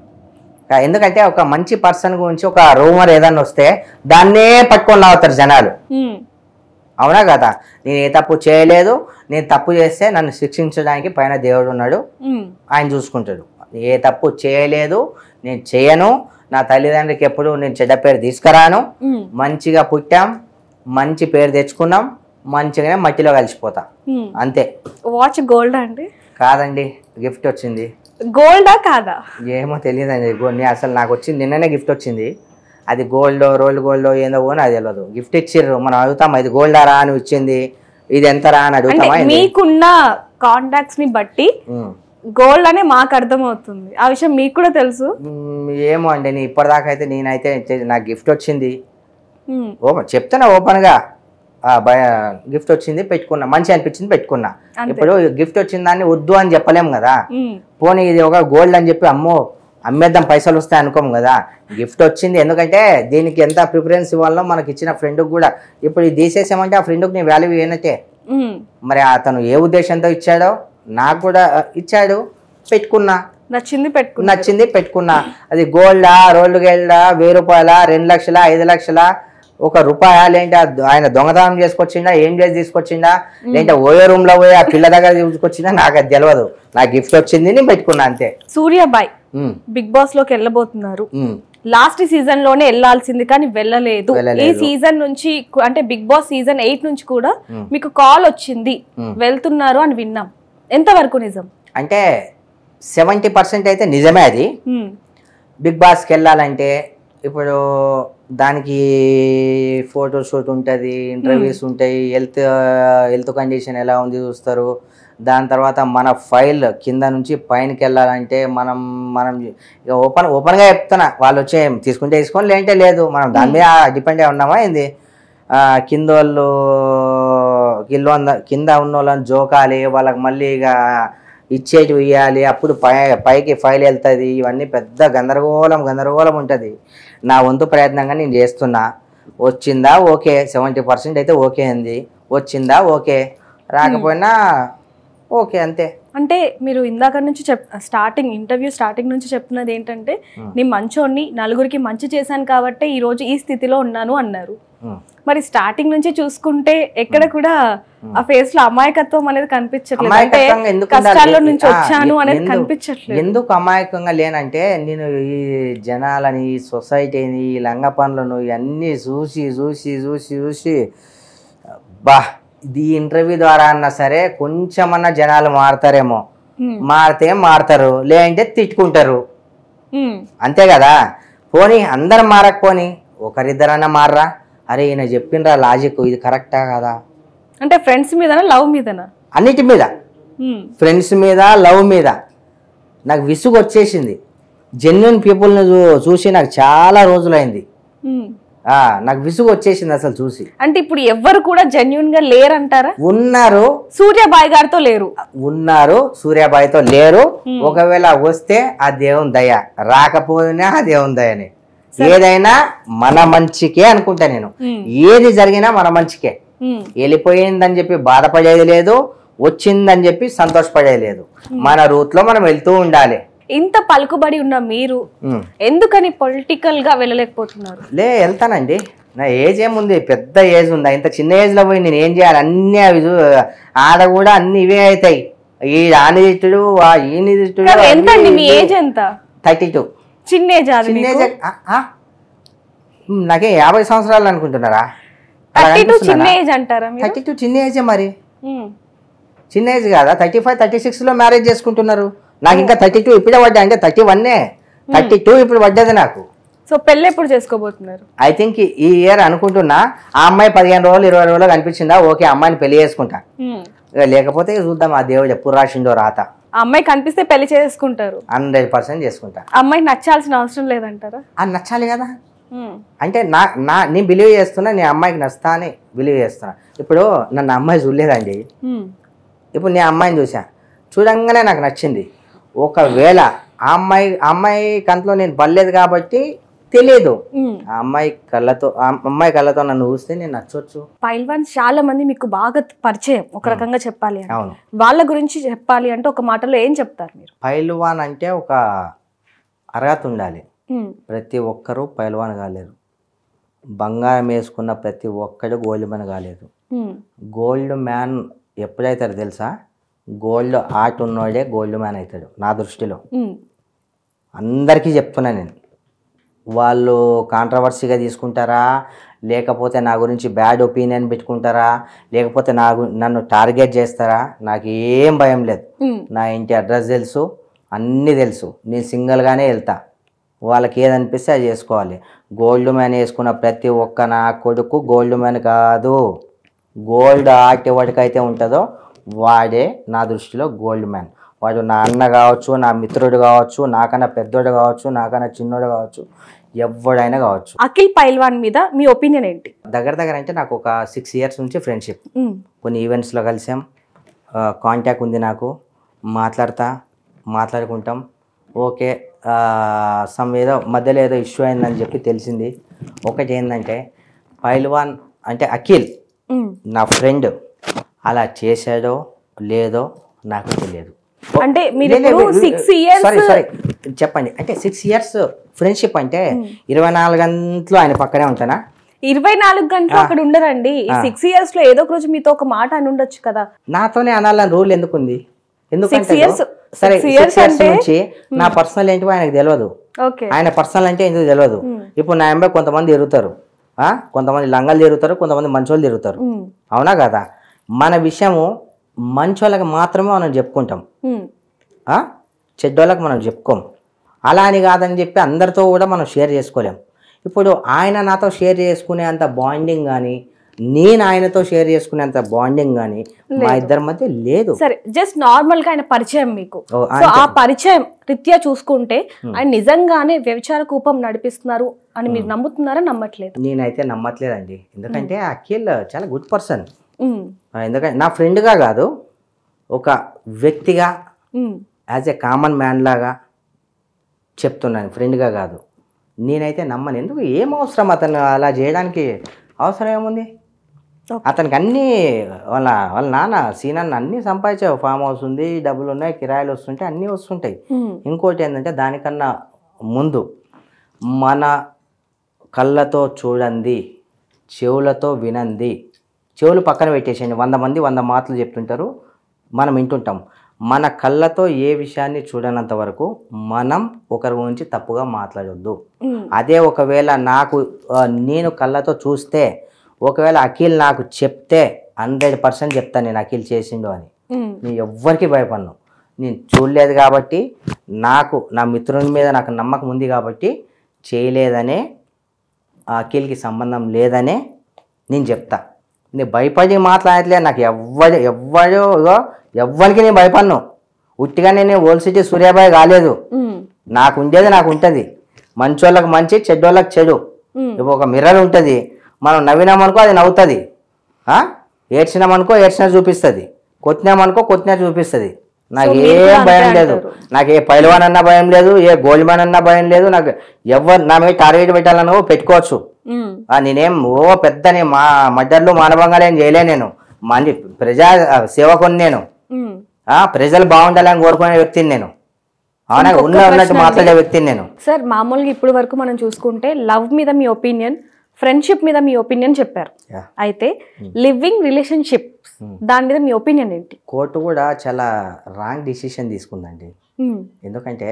కా- ఎందుకంటే ఒక మంచి పర్సన్ గురించి ఒక రూమర్ ఏదైనా వస్తే దాన్నే పట్టుకొని లాగుతారు జనాలు ఉమ్, అవునా కదా నేను ఏ తప్పు చేయలేదు నేను తప్పు చేస్తే నన్ను శిక్షించడానికి పైన దేవుడు ఉన్నాడు ఉమ్, ఆయన చూసుకుంటాడు ఏ తప్పు చేయలేదు నేను చేయను నా తల్లిదండ్రులకి ఎప్పుడు నేను చెడ్డ పేరు తీసుకురాను ఉమ్, మంచిగా పుట్టాం మంచి పేరు తెచ్చుకున్నాం మంచిగానే మట్టిలో కలిసిపోతా ఉమ్. అంతే వాచ్ గోల్డ్ అండి కాదండి గిఫ్ట్ వచ్చింది గోల్డా కాదా ఏమో తెలియదండి గో- అసలు నాకు వచ్చింది నిన్ననే గిఫ్ట్ వచ్చింది అది గోల్డ్ రోల్డ్ గోల్డ్ ఏందో కూడా నాకు తెలియదు గిఫ్ట్ ఇచ్చిర్రు మనం అడుగుతాం ఇది గోల్డా రా అని ఇచ్చింది ఇది ఎంత రా అని అంటే అడుగుతామా ఏంది? మీకున్న కాంటాక్ట్స్ ని బట్టి ఉమ్. గోల్డ్ అనే మాకు అర్థమవుతుంది ఆ విషయం మీకు కూడా తెలుసు మ్, ఏమో అండి నేను ఇప్పటిదాకా అయితే నేనైతే తె- నాకు గిఫ్ట్ వచ్చింది ఉమ్, ఓపెన్ చెప్తున్నా ఓపెన్గా భయ గిఫ్ట్ వచ్చింది పెట్టుకున్నా మంచి అనిపించింది పెట్టుకున్నా అంతే. ఇప్పుడు గిఫ్ట్ వచ్చిన దాన్ని వద్దు అని చెప్పలేము కదా ఉమ్, పోనీ ఇది ఒక గోల్డ్ అని చెప్పి అమ్మో అమ్మేద్దాం పైసలు వస్తాయి అనుకోము కదా గిఫ్ట్ వచ్చింది ఎందుకంటే దీనికి ఎంత ప్రిఫరెన్స్ ఇవ్వాలో మనకి ఇచ్చిన ఫ్రెండ్కి కూడా ఇప్పుడు ఇది తీసేసామంటే ఆ ఫ్రెండ్కి నీ వాల్యూ ఏనట్టే ఉమ్. మరి అతను ఏ ఉద్దేశంతో ఇచ్చాడో నాకు కూడా ఆ, ఇచ్చాడు పెట్టుకున్నా నచ్చింది పెట్టుకున్నా నచ్చింది పెట్టుకున్నా అది గోల్డా రోల్డ్ గోల్డా వెయ్యి రూపాయల రెండు లక్షల ఐదు లక్షల ఒక రూపాయ లేంటే ఆ దొ- ఆయన దొంగతనం చేసుకొచ్చిండా ఏం చేసి తీసుకొచ్చిండా లేంటే ఓయో రూమ్ లో పోయి ఆ పిల్ల దగ్గర తీసుకొచ్చిందా నాకు అది తెలియదు నాకు గిఫ్ట్ వచ్చింది నేను పెట్టుకున్నా అంతే సూర్యాబాయ్ ఉమ్, బిగ్ బాస్ లోకి వెళ్ళబోతున్నారు ఉమ్. లాస్ట్ సీజన్ లోనే వెళ్ళాల్సింది కానీ వెళ్ళలేదు ఈ వెళ్ళలేదు. సీజన్ నుంచి కు- అంటే బిగ్ బాస్ సీజన్ ఎయిట్ నుంచి కూడా Hmm. మీకు కాల్ వచ్చింది Hmm. వెళ్తున్నారు అని విన్నాం ఎంతవరకు నిజం అంటే సెవెంటీ పర్సెంట్ అయితే నిజమే అది Hmm. బిగ్ బాస్కి వెళ్ళాలంటే ఇప్పుడు దానికి ఫోటో షూట్ ఉంటుంది ఇంటర్వ్యూస్ ఉంటాయి హెల్త్ హెల్త్ కండిషన్ ఎలా ఉంది చూస్తారు దాని తర్వాత మన ఫైల్ కింద నుంచి పైనకి వెళ్ళాలంటే మనం మనం ఇక ఓపెన్ ఓపెన్గా చెప్తున్నా వాళ్ళు వచ్చి తీసుకుంటే తీసుకొని లేదంటే లేదు మనం దాని మీద డిపెండ్ అయి ఉన్నామా ఏంది ఆ, కింద వాళ్ళు కింద కింద ఉన్న వాళ్ళని జోకాలి వాళ్ళకి మళ్ళీ ఇక ఇచ్చేటివి ఇవ్వాలి అప్పుడు పై పైకి ఫైల్ వెళ్తుంది ఇవన్నీ పెద్ద గందరగోళం గందరగోళం ఉంటుంది నా వంతు ప్రయత్నంగా నేను చేస్తున్నా వచ్చిందా ఓకే సెవెంటీ పర్సెంట్ అయితే ఓకే అంది వచ్చిందా ఓకే రాకపోయినా ఓకే అంతే అంటే మీరు ఇందాక నుంచి చెప్ స్టార్టింగ్ ఇంటర్వ్యూ స్టార్టింగ్ నుంచి చెప్తున్నది ఏంటంటే నేను మంచోడిని నలుగురికి మంచి చేశాను కాబట్టి ఈ రోజు ఈ స్థితిలో ఉన్నాను అన్నారు ఉమ్. మరి స్టార్టింగ్ నుంచి చూసుకుంటే ఎక్కడ కూడా ఆ ఫేస్ లో అమాయకత్వం అనేది కనిపించట్లేదు అంటే అమాయకత్వంగా ఎందుకు ఉండాలి? కష్టాల్లో నుంచి ఆ, వచ్చాను ఎ- అనేది ఎందు- కనిపించట్లేదు ఎందుకు అమాయకంగా లేనంటే నేను ఈ జనాలని ఈ సొసైటీని ఈ లంగ పనులను ఇవన్నీ చూసి చూసి చూసి చూసి బా ఈ ఇంటర్వ్యూ ద్వారా అన్నా సరే కొంచెమన్నా జనాలు మారుతారేమో ఉమ్, మారితే మారుతారు లేదంటే తిట్టుకుంటారు ఉమ్, అంతే కదా పోనీ అందరు మారకపోని ఒకరిద్దరన్నా మారరా అరే ఈయన చెప్పిండ్రా లాజిక్ ఇది కరెక్టా కదా అంటే ఫ్రెండ్స్ మీదనా లవ్ మీదనా అన్నిటి మీద ఉమ్, ఫ్రెండ్స్ మీద లవ్ మీద నాకు విసుగు వచ్చేసింది జెన్యున్ పీపుల్ని చూ చూసి నాకు చాలా రోజులైంది ఉమ్. ఆ, నాకు విసుగు వచ్చేసింది అసలు చూసి అంటే ఇప్పుడు ఎవ్వరు కూడా జెన్యున్ గా లేరంటారా ఉన్నారు సూర్యాబాయ్ గారితో లేరు ఉన్నారు సూర్యాబాయితో లేరు ఒకవేళ వస్తే ఆ దేవుని దయ రాకపోయినా ఆ దేవుని దయని ఏదైనా మన మంచికే అనుకుంటా నేను ఉమ్, ఏది జరిగినా మన మంచికే ఉమ్, వెళ్ళిపోయిందని చెప్పి బాధపడేది లేదు వచ్చిందని చెప్పి సంతోషపడేది లేదు మన రూట్లో మనం వెళ్తూ ఉండాలి ఇంత పలుకుబడి ఉన్న మీరు ఉమ్. ఎందుకని పొలిటికల్ గా వెళ్ళలేకపోతున్నారు లే వెళ్తానండి నా ఏజ్ ఏముంది పెద్ద ఏజ్ ఉందా ఇంత చిన్న ఏజ్లో పోయి నేను ఏం చేయాలి అన్ని అవి చూ ఆడ కూడా అన్ని ఇవే అవుతాయి ఈ ఆని తిట్టుడు ఆ ఈని తిట్టుడు కాదు, ఎంత అండి మీ ఏజ్ ఎంత థర్టీ టూ చిన్న ఏజ్ అది చిన్న మీకు ఏజ్ ఆ, ఆ? ఉమ్, నాకే యాభై సంవత్సరాలు అనుకుంటున్నారా థర్టీ టూ చిన్న ఏజ్ అంటారా మీరు థర్టీ టూ చిన్న ఏజే మరి ఉమ్, చిన్న ఏజ్ కాదా థర్టీ ఫైవ్ థర్టీ సిక్స్లో మ్యారేజ్ చేసుకుంటున్నారు నాకు ఇంకా థర్టీ టూ ఇప్పుడే పడ్డా అంటే థర్టీ వన్నే థర్టీ టూ ఇప్పుడు పడ్డది నాకు సో పెళ్ళి ఎప్పుడు చేసుకోబోతున్నారు ఐ థింక్ ఈ ఇయర్ అనుకుంటున్నా ఆ అమ్మాయి పదిహేను రోజులు ఇరవై రోజులు కనిపించిందా ఓకే అమ్మాయిని పెళ్లి చేసుకుంటా ఉమ్. ఇక లేకపోతే ఇక చూద్దాం ఆ దేవుడు ఎప్పుడు రాసిండో రాత ఆ అమ్మాయి కనిపిస్తే పెళ్లి చేసుకుంటారు హండ్రెడ్ పర్సెంట్ చేసుకుంటా ఆ అమ్మాయికి నచ్చాల్సిన అవసరం లేదంటారా అది నచ్చాలి కదా ఉమ్, అంటే నా నా నేను బిలీవ్ చేస్తున్నా నీ అమ్మాయికి నచ్చుతా అని బిలీవ్ చేస్తున్నా ఇప్పుడు నన్ను అమ్మాయి చూడలేదండి ఉమ్, ఇప్పుడు నేను అమ్మాయిని చూసా చూడంగానే నాకు నచ్చింది ఒకవేళ ఆ అమ్మాయి ఆ అమ్మాయి కంట్లో నేను పడలేదు కాబట్టి తెలియదు ఉమ్. ఆ అమ్మాయి కళ్ళతో ఆ అమ్మాయి కళ్ళతో నన్ను చూస్తే నేను నచ్చొచ్చు పైల్వాన్స్ చాలా మంది మీకు బాగా పరిచయం ఒక రకంగా చెప్పాలి అంటే అవును వాళ్ళ గురించి చెప్పాలి అంటే ఒక మాటలో ఏం చెప్తారు మీరు పైల్వాన్ అంటే ఒక అర్హత ఉండాలి ఉమ్. ప్రతి ఒక్కరూ పైల్వాన్ కాలేరు బంగారం వేసుకున్న ప్రతి ఒక్కడు గోల్డ్ మ్యాన్ కాలేదు ఉమ్. గోల్డ్ మ్యాన్ ఎప్పుడైతాడు తెలుసా గోల్డ్ ఆర్ట్ ఉన్నోడే గోల్డ్ మ్యాన్ అవుతాడు నా దృష్టిలో ఉమ్. అందరికీ చెప్తున్నా నేను వాళ్ళు కాంట్రవర్సీగా తీసుకుంటారా లేకపోతే నా గురించి బ్యాడ్ ఒపీనియన్ పెట్టుకుంటారా లేకపోతే నా గు- నన్ను టార్గెట్ చేస్తారా నాకు ఏం భయం లేదు ఉమ్. నా ఇంటి అడ్రస్ తెలుసు అన్నీ తెలుసు నేను సింగిల్గానే వెళ్తా వాళ్ళకి ఏదనిపిస్తే అది చేసుకోవాలి గోల్డ్ మ్యాన్ వేసుకున్న ప్రతి ఒక్క నా కొడుకు గోల్డ్ మ్యాన్ కాదు గోల్డ్ ఆర్ట్ ఎవరికైతే ఉంటుందో వాడే నా దృష్టిలో గోల్డ్ మ్యాన్ వాడు నా అన్న కావచ్చు నా మిత్రుడు కావచ్చు నాకన్నా పెద్దోడు కావచ్చు నాకన్నా చిన్నోడు కావచ్చు ఎవడైనా కావచ్చు అఖిల్ పైల్వాన్ మీద మీ ఒపీనియన్ ఏంటి దగ్గర దగ్గర అంటే నాకు ఒక సిక్స్ ఇయర్స్ నుంచి ఫ్రెండ్షిప్ ఉమ్. కొన్ని ఈవెంట్స్లో కలిసాం కాంటాక్ట్ ఉంది నాకు మాట్లాడతా మాట్లాడుకుంటాం ఓకే సమ్ ఏదో మధ్యలో ఏదో ఇష్యూ అయిందని చెప్పి తెలిసింది ఒకటి ఏంటంటే పైల్వాన్ అంటే అఖిల్ ఉమ్. నా ఫ్రెండ్ అలా చేశాడో లేదో నాకు తెలియదు అంటే మీరు ఇప్పుడు సిక్స్ ఇయర్స్ సారీ సారీ చెప్పండి అంటే సిక్స్ ఇయర్స్ ఫ్రెండ్షిప్ అంటే ఇరవై నాలుగు గంటలు ఆయన పక్కనే ఉంటానా ఇరవై నాలుగు గంటలు అక్కడ ఉండరండి ఈ సిక్స్ ఇయర్స్ లో ఏదో ఒక రోజు మీతో ఒక మాట అని ఉండొచ్చు కదా నాతోనే అనాలని రూల్ ఎందుకు ఉంది ఎందుకంటే years- సరే six సిక్స్ years ఇయర్స్ అంటే- నుంచి నా పర్సనల్ ఏంటివో ఆయనకు తెలియదు ఓకే ఆయన పర్సనల్ అంటే ఎందుకు తెలియదు ఇప్పుడు నా ఎంబై కొంతమంది తిరుగుతారు ఆ? కొంతమంది లంగలు తిరుగుతారు కొంతమంది మంచోళ్ళు తిరుగుతారు ఉమ్. అవునా కదా మన విషయము మంచోళ్ళకి మాత్రమే మనం చెప్పుకుంటాం ఉమ్. ఆ? చెడ్డోళ్ళకి మనం చెప్పుకోం అలా అని కాదని చెప్పి అందరితో కూడా మనం షేర్ చేసుకోలేం ఇప్పుడు ఆయన నాతో షేర్ చేసుకునే అంత బాండింగ్ కానీ నేను ఆయనతో షేర్ చేసుకునేంత బాండింగ్ కానీ మా ఇద్దరి మధ్య లేదు సరే జస్ట్ నార్మల్ గా ఆయన పరిచయం మీకు ఓ, సో ఆ పరిచయం రీత్యా చూసుకుంటే ఆయన నిజంగానే వ్యభిచార కూపం నడిపిస్తున్నారు అని మీరు నమ్ముతున్నారా నమ్మట్లేదు నేనైతే నమ్మట్లేదండి ఎందుకంటే అఖిల్ చాలా గుడ్ పర్సన్ ఉమ్. ఎందుకంటే నా ఫ్రెండ్గా కాదు ఒక వ్యక్తిగా um. As a common man లాగా చెప్తున్నాను ఫ్రెండ్గా కాదు నేనైతే నమ్మను ఎందుకు ఏం అవసరం అతను అలా చేయడానికి అవసరం ఏముంది Okay. అతనికి అన్నీ వాళ్ళ వాళ్ళ నాన్న సీనన్న అన్నీ సంపాదించావు ఫామ్ హౌస్ ఉంది డబ్బులు ఉన్నాయి కిరాయిలు వస్తుంటాయి అన్నీ వస్తుంటాయి ఉమ్. ఇంకోటి ఏంటంటే దానికన్నా ముందు మన కళ్ళతో చూడండి చెవులతో వినండి చెవులు పక్కన పెట్టేసేయండి వంద మంది వంద మాటలు చెప్తుంటారు మనం వింటుంటాం మన కళ్ళతో ఏ విషయాన్ని చూడనంత వరకు మనం ఒకరి గురించి తప్పుగా మాట్లాడొద్దు ఉమ్. అదే ఒకవేళ నాకు ఆ, నేను కళ్ళతో చూస్తే ఒకవేళ అఖిల్ నాకు చెప్తే హండ్రెడ్ పర్సెంట్ చెప్తాను నేను అఖిల్ చేసిండు అని ఉమ్. నేను ఎవ్వరికి భయపడను నేను చూడలేదు కాబట్టి నాకు నా మిత్రుని మీద నాకు నమ్మకం ఉంది కాబట్టి చేయలేదనే ఆ అఖిల్కి సంబంధం లేదనే నేను చెప్తా నేను భయపడి మాట్లాడట్లేదు నాకు ఎవ్వడు ఎవ్వడు ఇగో ఎవ్వరికి నేను భయపడను ఉట్టిగానే నేను ఓల్డ్ సిటీ సూర్యాబాయ్ కాలేదు ఉమ్. నాకు ఉండేది నాకు ఉంటుంది మంచోళ్ళకి మంచి చెడ్డోళ్ళకి చెడు ఉమ్. ఇప్పుడు ఒక మిర్రర్ ఉంటుంది మనం నవ్వినామనుకో అది నవ్వుతుంది ఏడ్చినామనుకో ఏడ్చినా చూపిస్తుంది కొట్టినామనుకో కొట్టినా చూపిస్తుంది నాకు So, మీరు ఏం కూడా అంతే భయం లేదు అంటారు. నాకు ఏ పైలవాన్ అన్న భయం లేదు ఏ గోల్డ్ మ్యాన్ అన్న భయం లేదు నాకు ఎవరు నా మీద టార్గెట్ పెట్టాలను పెట్టుకోవచ్చు ఉమ్. ఆ, నేనేం ఓ పెద్ద నేను మా మడ్డర్లు మానభంగాలు ఏం చేయలే నేను మంది ప్రజా ఆ, సేవకుని నేను ఉమ్. ఆ, ప్రజలు బాగుండాలని కోరుకునే వ్యక్తిని నేను అవునా ఇంకొక ఉన్న ఉన్నట్టు ప్రశ్న మాట్లాడే వ్యక్తిని నేను సార్ మామూలుగా ఇప్పుడు వరకు మనం చూసుకుంటే లవ్ మీద మీ ఒపీనియన్ ఫ్రెండ్షిప్ మీద మీ ఒపీనియన్ చెప్పారు Yeah. అయితే లివింగ్ రిలేషన్షిప్ దాని మీద మీ ఒపీనియన్ ఏంటి కోర్టు కూడా చాలా రాంగ్ డిసిషన్ తీసుకుందండి ఉమ్. ఎందుకంటే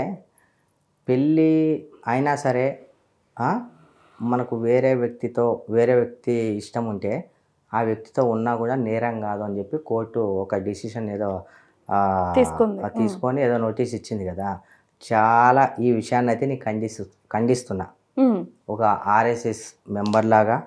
పెళ్ళి అయినా సరే ఆ, మనకు వేరే వ్యక్తితో వేరే వ్యక్తి ఇష్టం ఉంటే ఆ వ్యక్తితో ఉన్నా కూడా నేరం కాదు అని చెప్పి కోర్టు ఒక డిసిషన్ ఏదో ఆ, తీసుకుంది. ఆ, తీసుకొని ఏదో నోటీస్ ఇచ్చింది కదా చాలా ఈ విషయాన్ని అయితే నేను ఖండిస్తు ఖండిస్తున్నా ఉమ్. ఒక ఆర్ఎస్ఎస్ మెంబర్ లాగా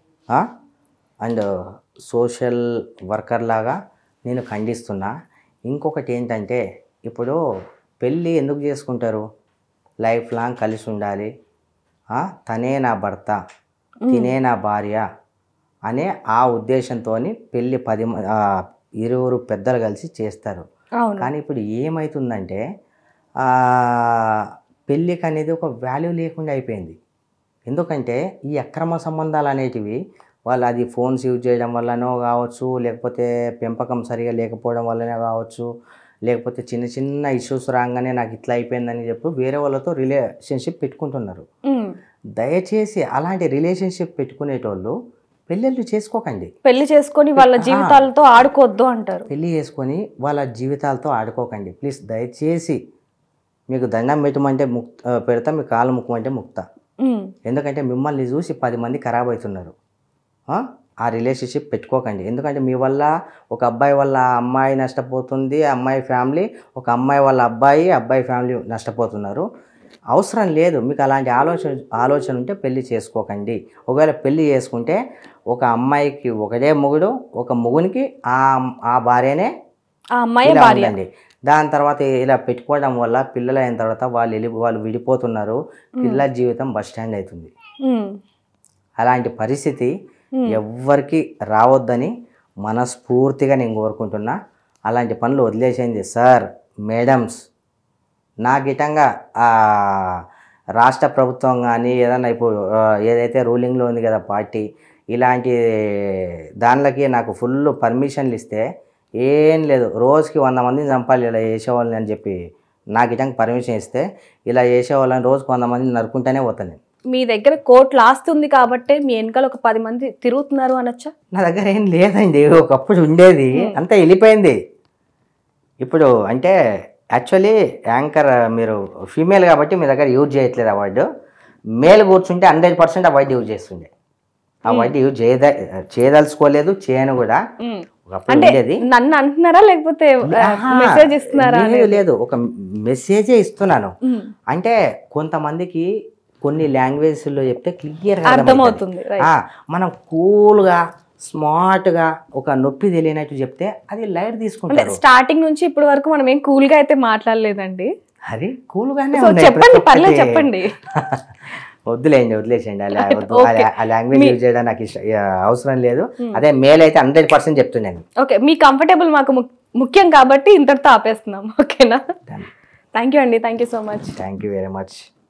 అండ్ సోషల్ వర్కర్ లాగా నేను ఖండిస్తున్నా ఇంకొకటి ఏంటంటే ఇప్పుడు పెళ్ళి ఎందుకు చేసుకుంటారు లైఫ్ లాంగ్ కలిసి ఉండాలి ఆ, తనే నా భర్త తినే నా భార్య అనే ఆ ఉద్దేశంతో పెళ్ళి పది మ- ఆ, ఇరువురు పెద్దలు కలిసి చేస్తారు అవును కానీ ఇప్పుడు ఏమవుతుందంటే ఆ, పెళ్ళికి అనేది ఒక వాల్యూ లేకుండా అయిపోయింది ఎందుకంటే ఈ అక్రమ సంబంధాలు అనేటివి వాళ్ళు అది ఫోన్స్ యూజ్ చేయడం వల్లనో కావచ్చు లేకపోతే పెంపకం సరిగా లేకపోవడం వల్లనే కావచ్చు లేకపోతే చిన్న చిన్న ఇష్యూస్ రాగానే నాకు ఇట్లా అయిపోయిందని చెప్పి వేరే వాళ్ళతో రిలేషన్షిప్ పెట్టుకుంటున్నారు ఉమ్. దయచేసి అలాంటి రిలేషన్షిప్ పెట్టుకునేటోళ్ళు పెళ్ళిళ్ళు చేసుకోకండి పెళ్లి చేసుకొని వాళ్ళ జీవితాలతో ఆడుకోవద్దు అంటారు పెళ్ళి చేసుకొని వాళ్ళ జీవితాలతో ఆడుకోకండి ప్లీజ్ దయచేసి మీకు దండం పెట్టమంటే ముక్ ఆ, పెడతా మీ కాలు ముక్కమంటే ముక్తా ఉమ్. ఎందుకంటే మిమ్మల్ని చూసి పది మంది ఖరాబ్ అవుతున్నారు ఆ? ఆ రిలేషన్షిప్ పెట్టుకోకండి ఎందుకంటే మీ వల్ల ఒక అబ్బాయి వల్ల అమ్మాయి నష్టపోతుంది అమ్మాయి ఫ్యామిలీ ఒక అమ్మాయి వాళ్ళ అబ్బాయి అబ్బాయి ఫ్యామిలీ నష్టపోతున్నారు అవసరం లేదు మీకు అలాంటి ఆలోచన ఆలోచన ఉంటే పెళ్లి చేసుకోకండి ఒకవేళ పెళ్లి చేసుకుంటే ఒక అమ్మాయికి ఒకటే మొగుడు ఒక మొగునికి ఆ ఆ భార్యనే ఆ అమ్మాయి ఇలా భార్య ఉందండి దాని తర్వాత ఇలా పెట్టుకోవడం వల్ల పిల్లలు అయిన తర్వాత వాళ్ళు వెళ్ళి వాళ్ళు విడిపోతున్నారు పిల్లల జీవితం బస్ స్టాండ్ అవుతుంది ఉమ్. అలాంటి పరిస్థితి ఎవ్వరికి రావద్దని మనస్ఫూర్తిగా నేను కోరుకుంటున్నా అలాంటి పనులు వదిలేసేయండి సార్ మేడమ్స్ నా గిటంగా ఆ, రాష్ట్ర ప్రభుత్వం కానీ ఏదన్నా ఇప్పుడు ఆ, ఏదైతే రూలింగ్లో ఉంది కదా పార్టీ ఇలాంటి దానిలకి నాకు ఫుల్ పర్మిషన్లు ఇస్తే ఏం లేదు రోజుకి వంద మందిని చంపాలి ఇలా చేసేవాళ్ళని అని చెప్పి నా గిటంగా పర్మిషన్ ఇస్తే ఇలా చేసేవాళ్ళని రోజుకి వంద మందిని నరుకుంటూనే పోతాను నేను మీ దగ్గర కోట్లు ఆస్తుంది కాబట్టే మీ వెనకాల ఒక పది మంది తిరుగుతున్నారు అనొచ్చా నా దగ్గర ఏం లేదండి ఒకప్పుడు ఉండేది అంతా వెళ్ళిపోయింది ఇప్పుడు అంటే యాక్చువల్లీ యాంకర్ మీరు ఫీమేల్ కాబట్టి మీ దగ్గర యూజ్ చేయట్లేదు ఆ వర్డ్ మేల్ కూర్చుంటే హండ్రెడ్ పర్సెంట్ ఆ వర్డ్ యూజ్ చేస్తుండే ఆ వర్డ్ యూజ్ చేయద చేయదలుచుకోలేదు చేయను కూడా ఒకప్పుడు అంటే ఉండేది నన్ను అంటున్నారా లేకపోతే ఆహా, మెసేజ్ ఇస్తున్నారా లేదు లేదు ఒక మెసేజే ఇస్తున్నాను ఉమ్. అంటే కొంతమందికి కొన్ని లాంగ్వేజ్లో చెప్తే క్లియర్ అర్థమవుతుంది right. మనం కూల్గా స్మార్ట్గా ఒక నొప్పి తెలియనట్టు చెప్తే అది లైట్ అంటే తీసుకుంటారు స్టార్టింగ్ నుంచి ఇప్పటి వరకు మనం ఏం కూల్ గా అయితే మాట్లాడలేదండి అది కూల్గానే సో ఉన్నాయి చెప్పండి ప్రతి పర్లేదు ఒక్కటి. చెప్పండి వదిలేయండి వదిలేసేయండి అలా వద్దు. Okay. ఆ- ఆ లాంగ్వేజ్ యూజ్ చేయడం నాకు ఇష్ట ఆ, అవసరం లేదు అదే మేల్ అయితే హండ్రెడ్ పర్సెంట్ చెప్తున్నాను ఓకే మీ కంఫర్టబుల్ మాకు ము- ముఖ్యం కాబట్టి ఇంతటితో ఆపేస్తున్నాం ఓకేనా థ్యాంక్ యూ అండి thank you so much thank you very much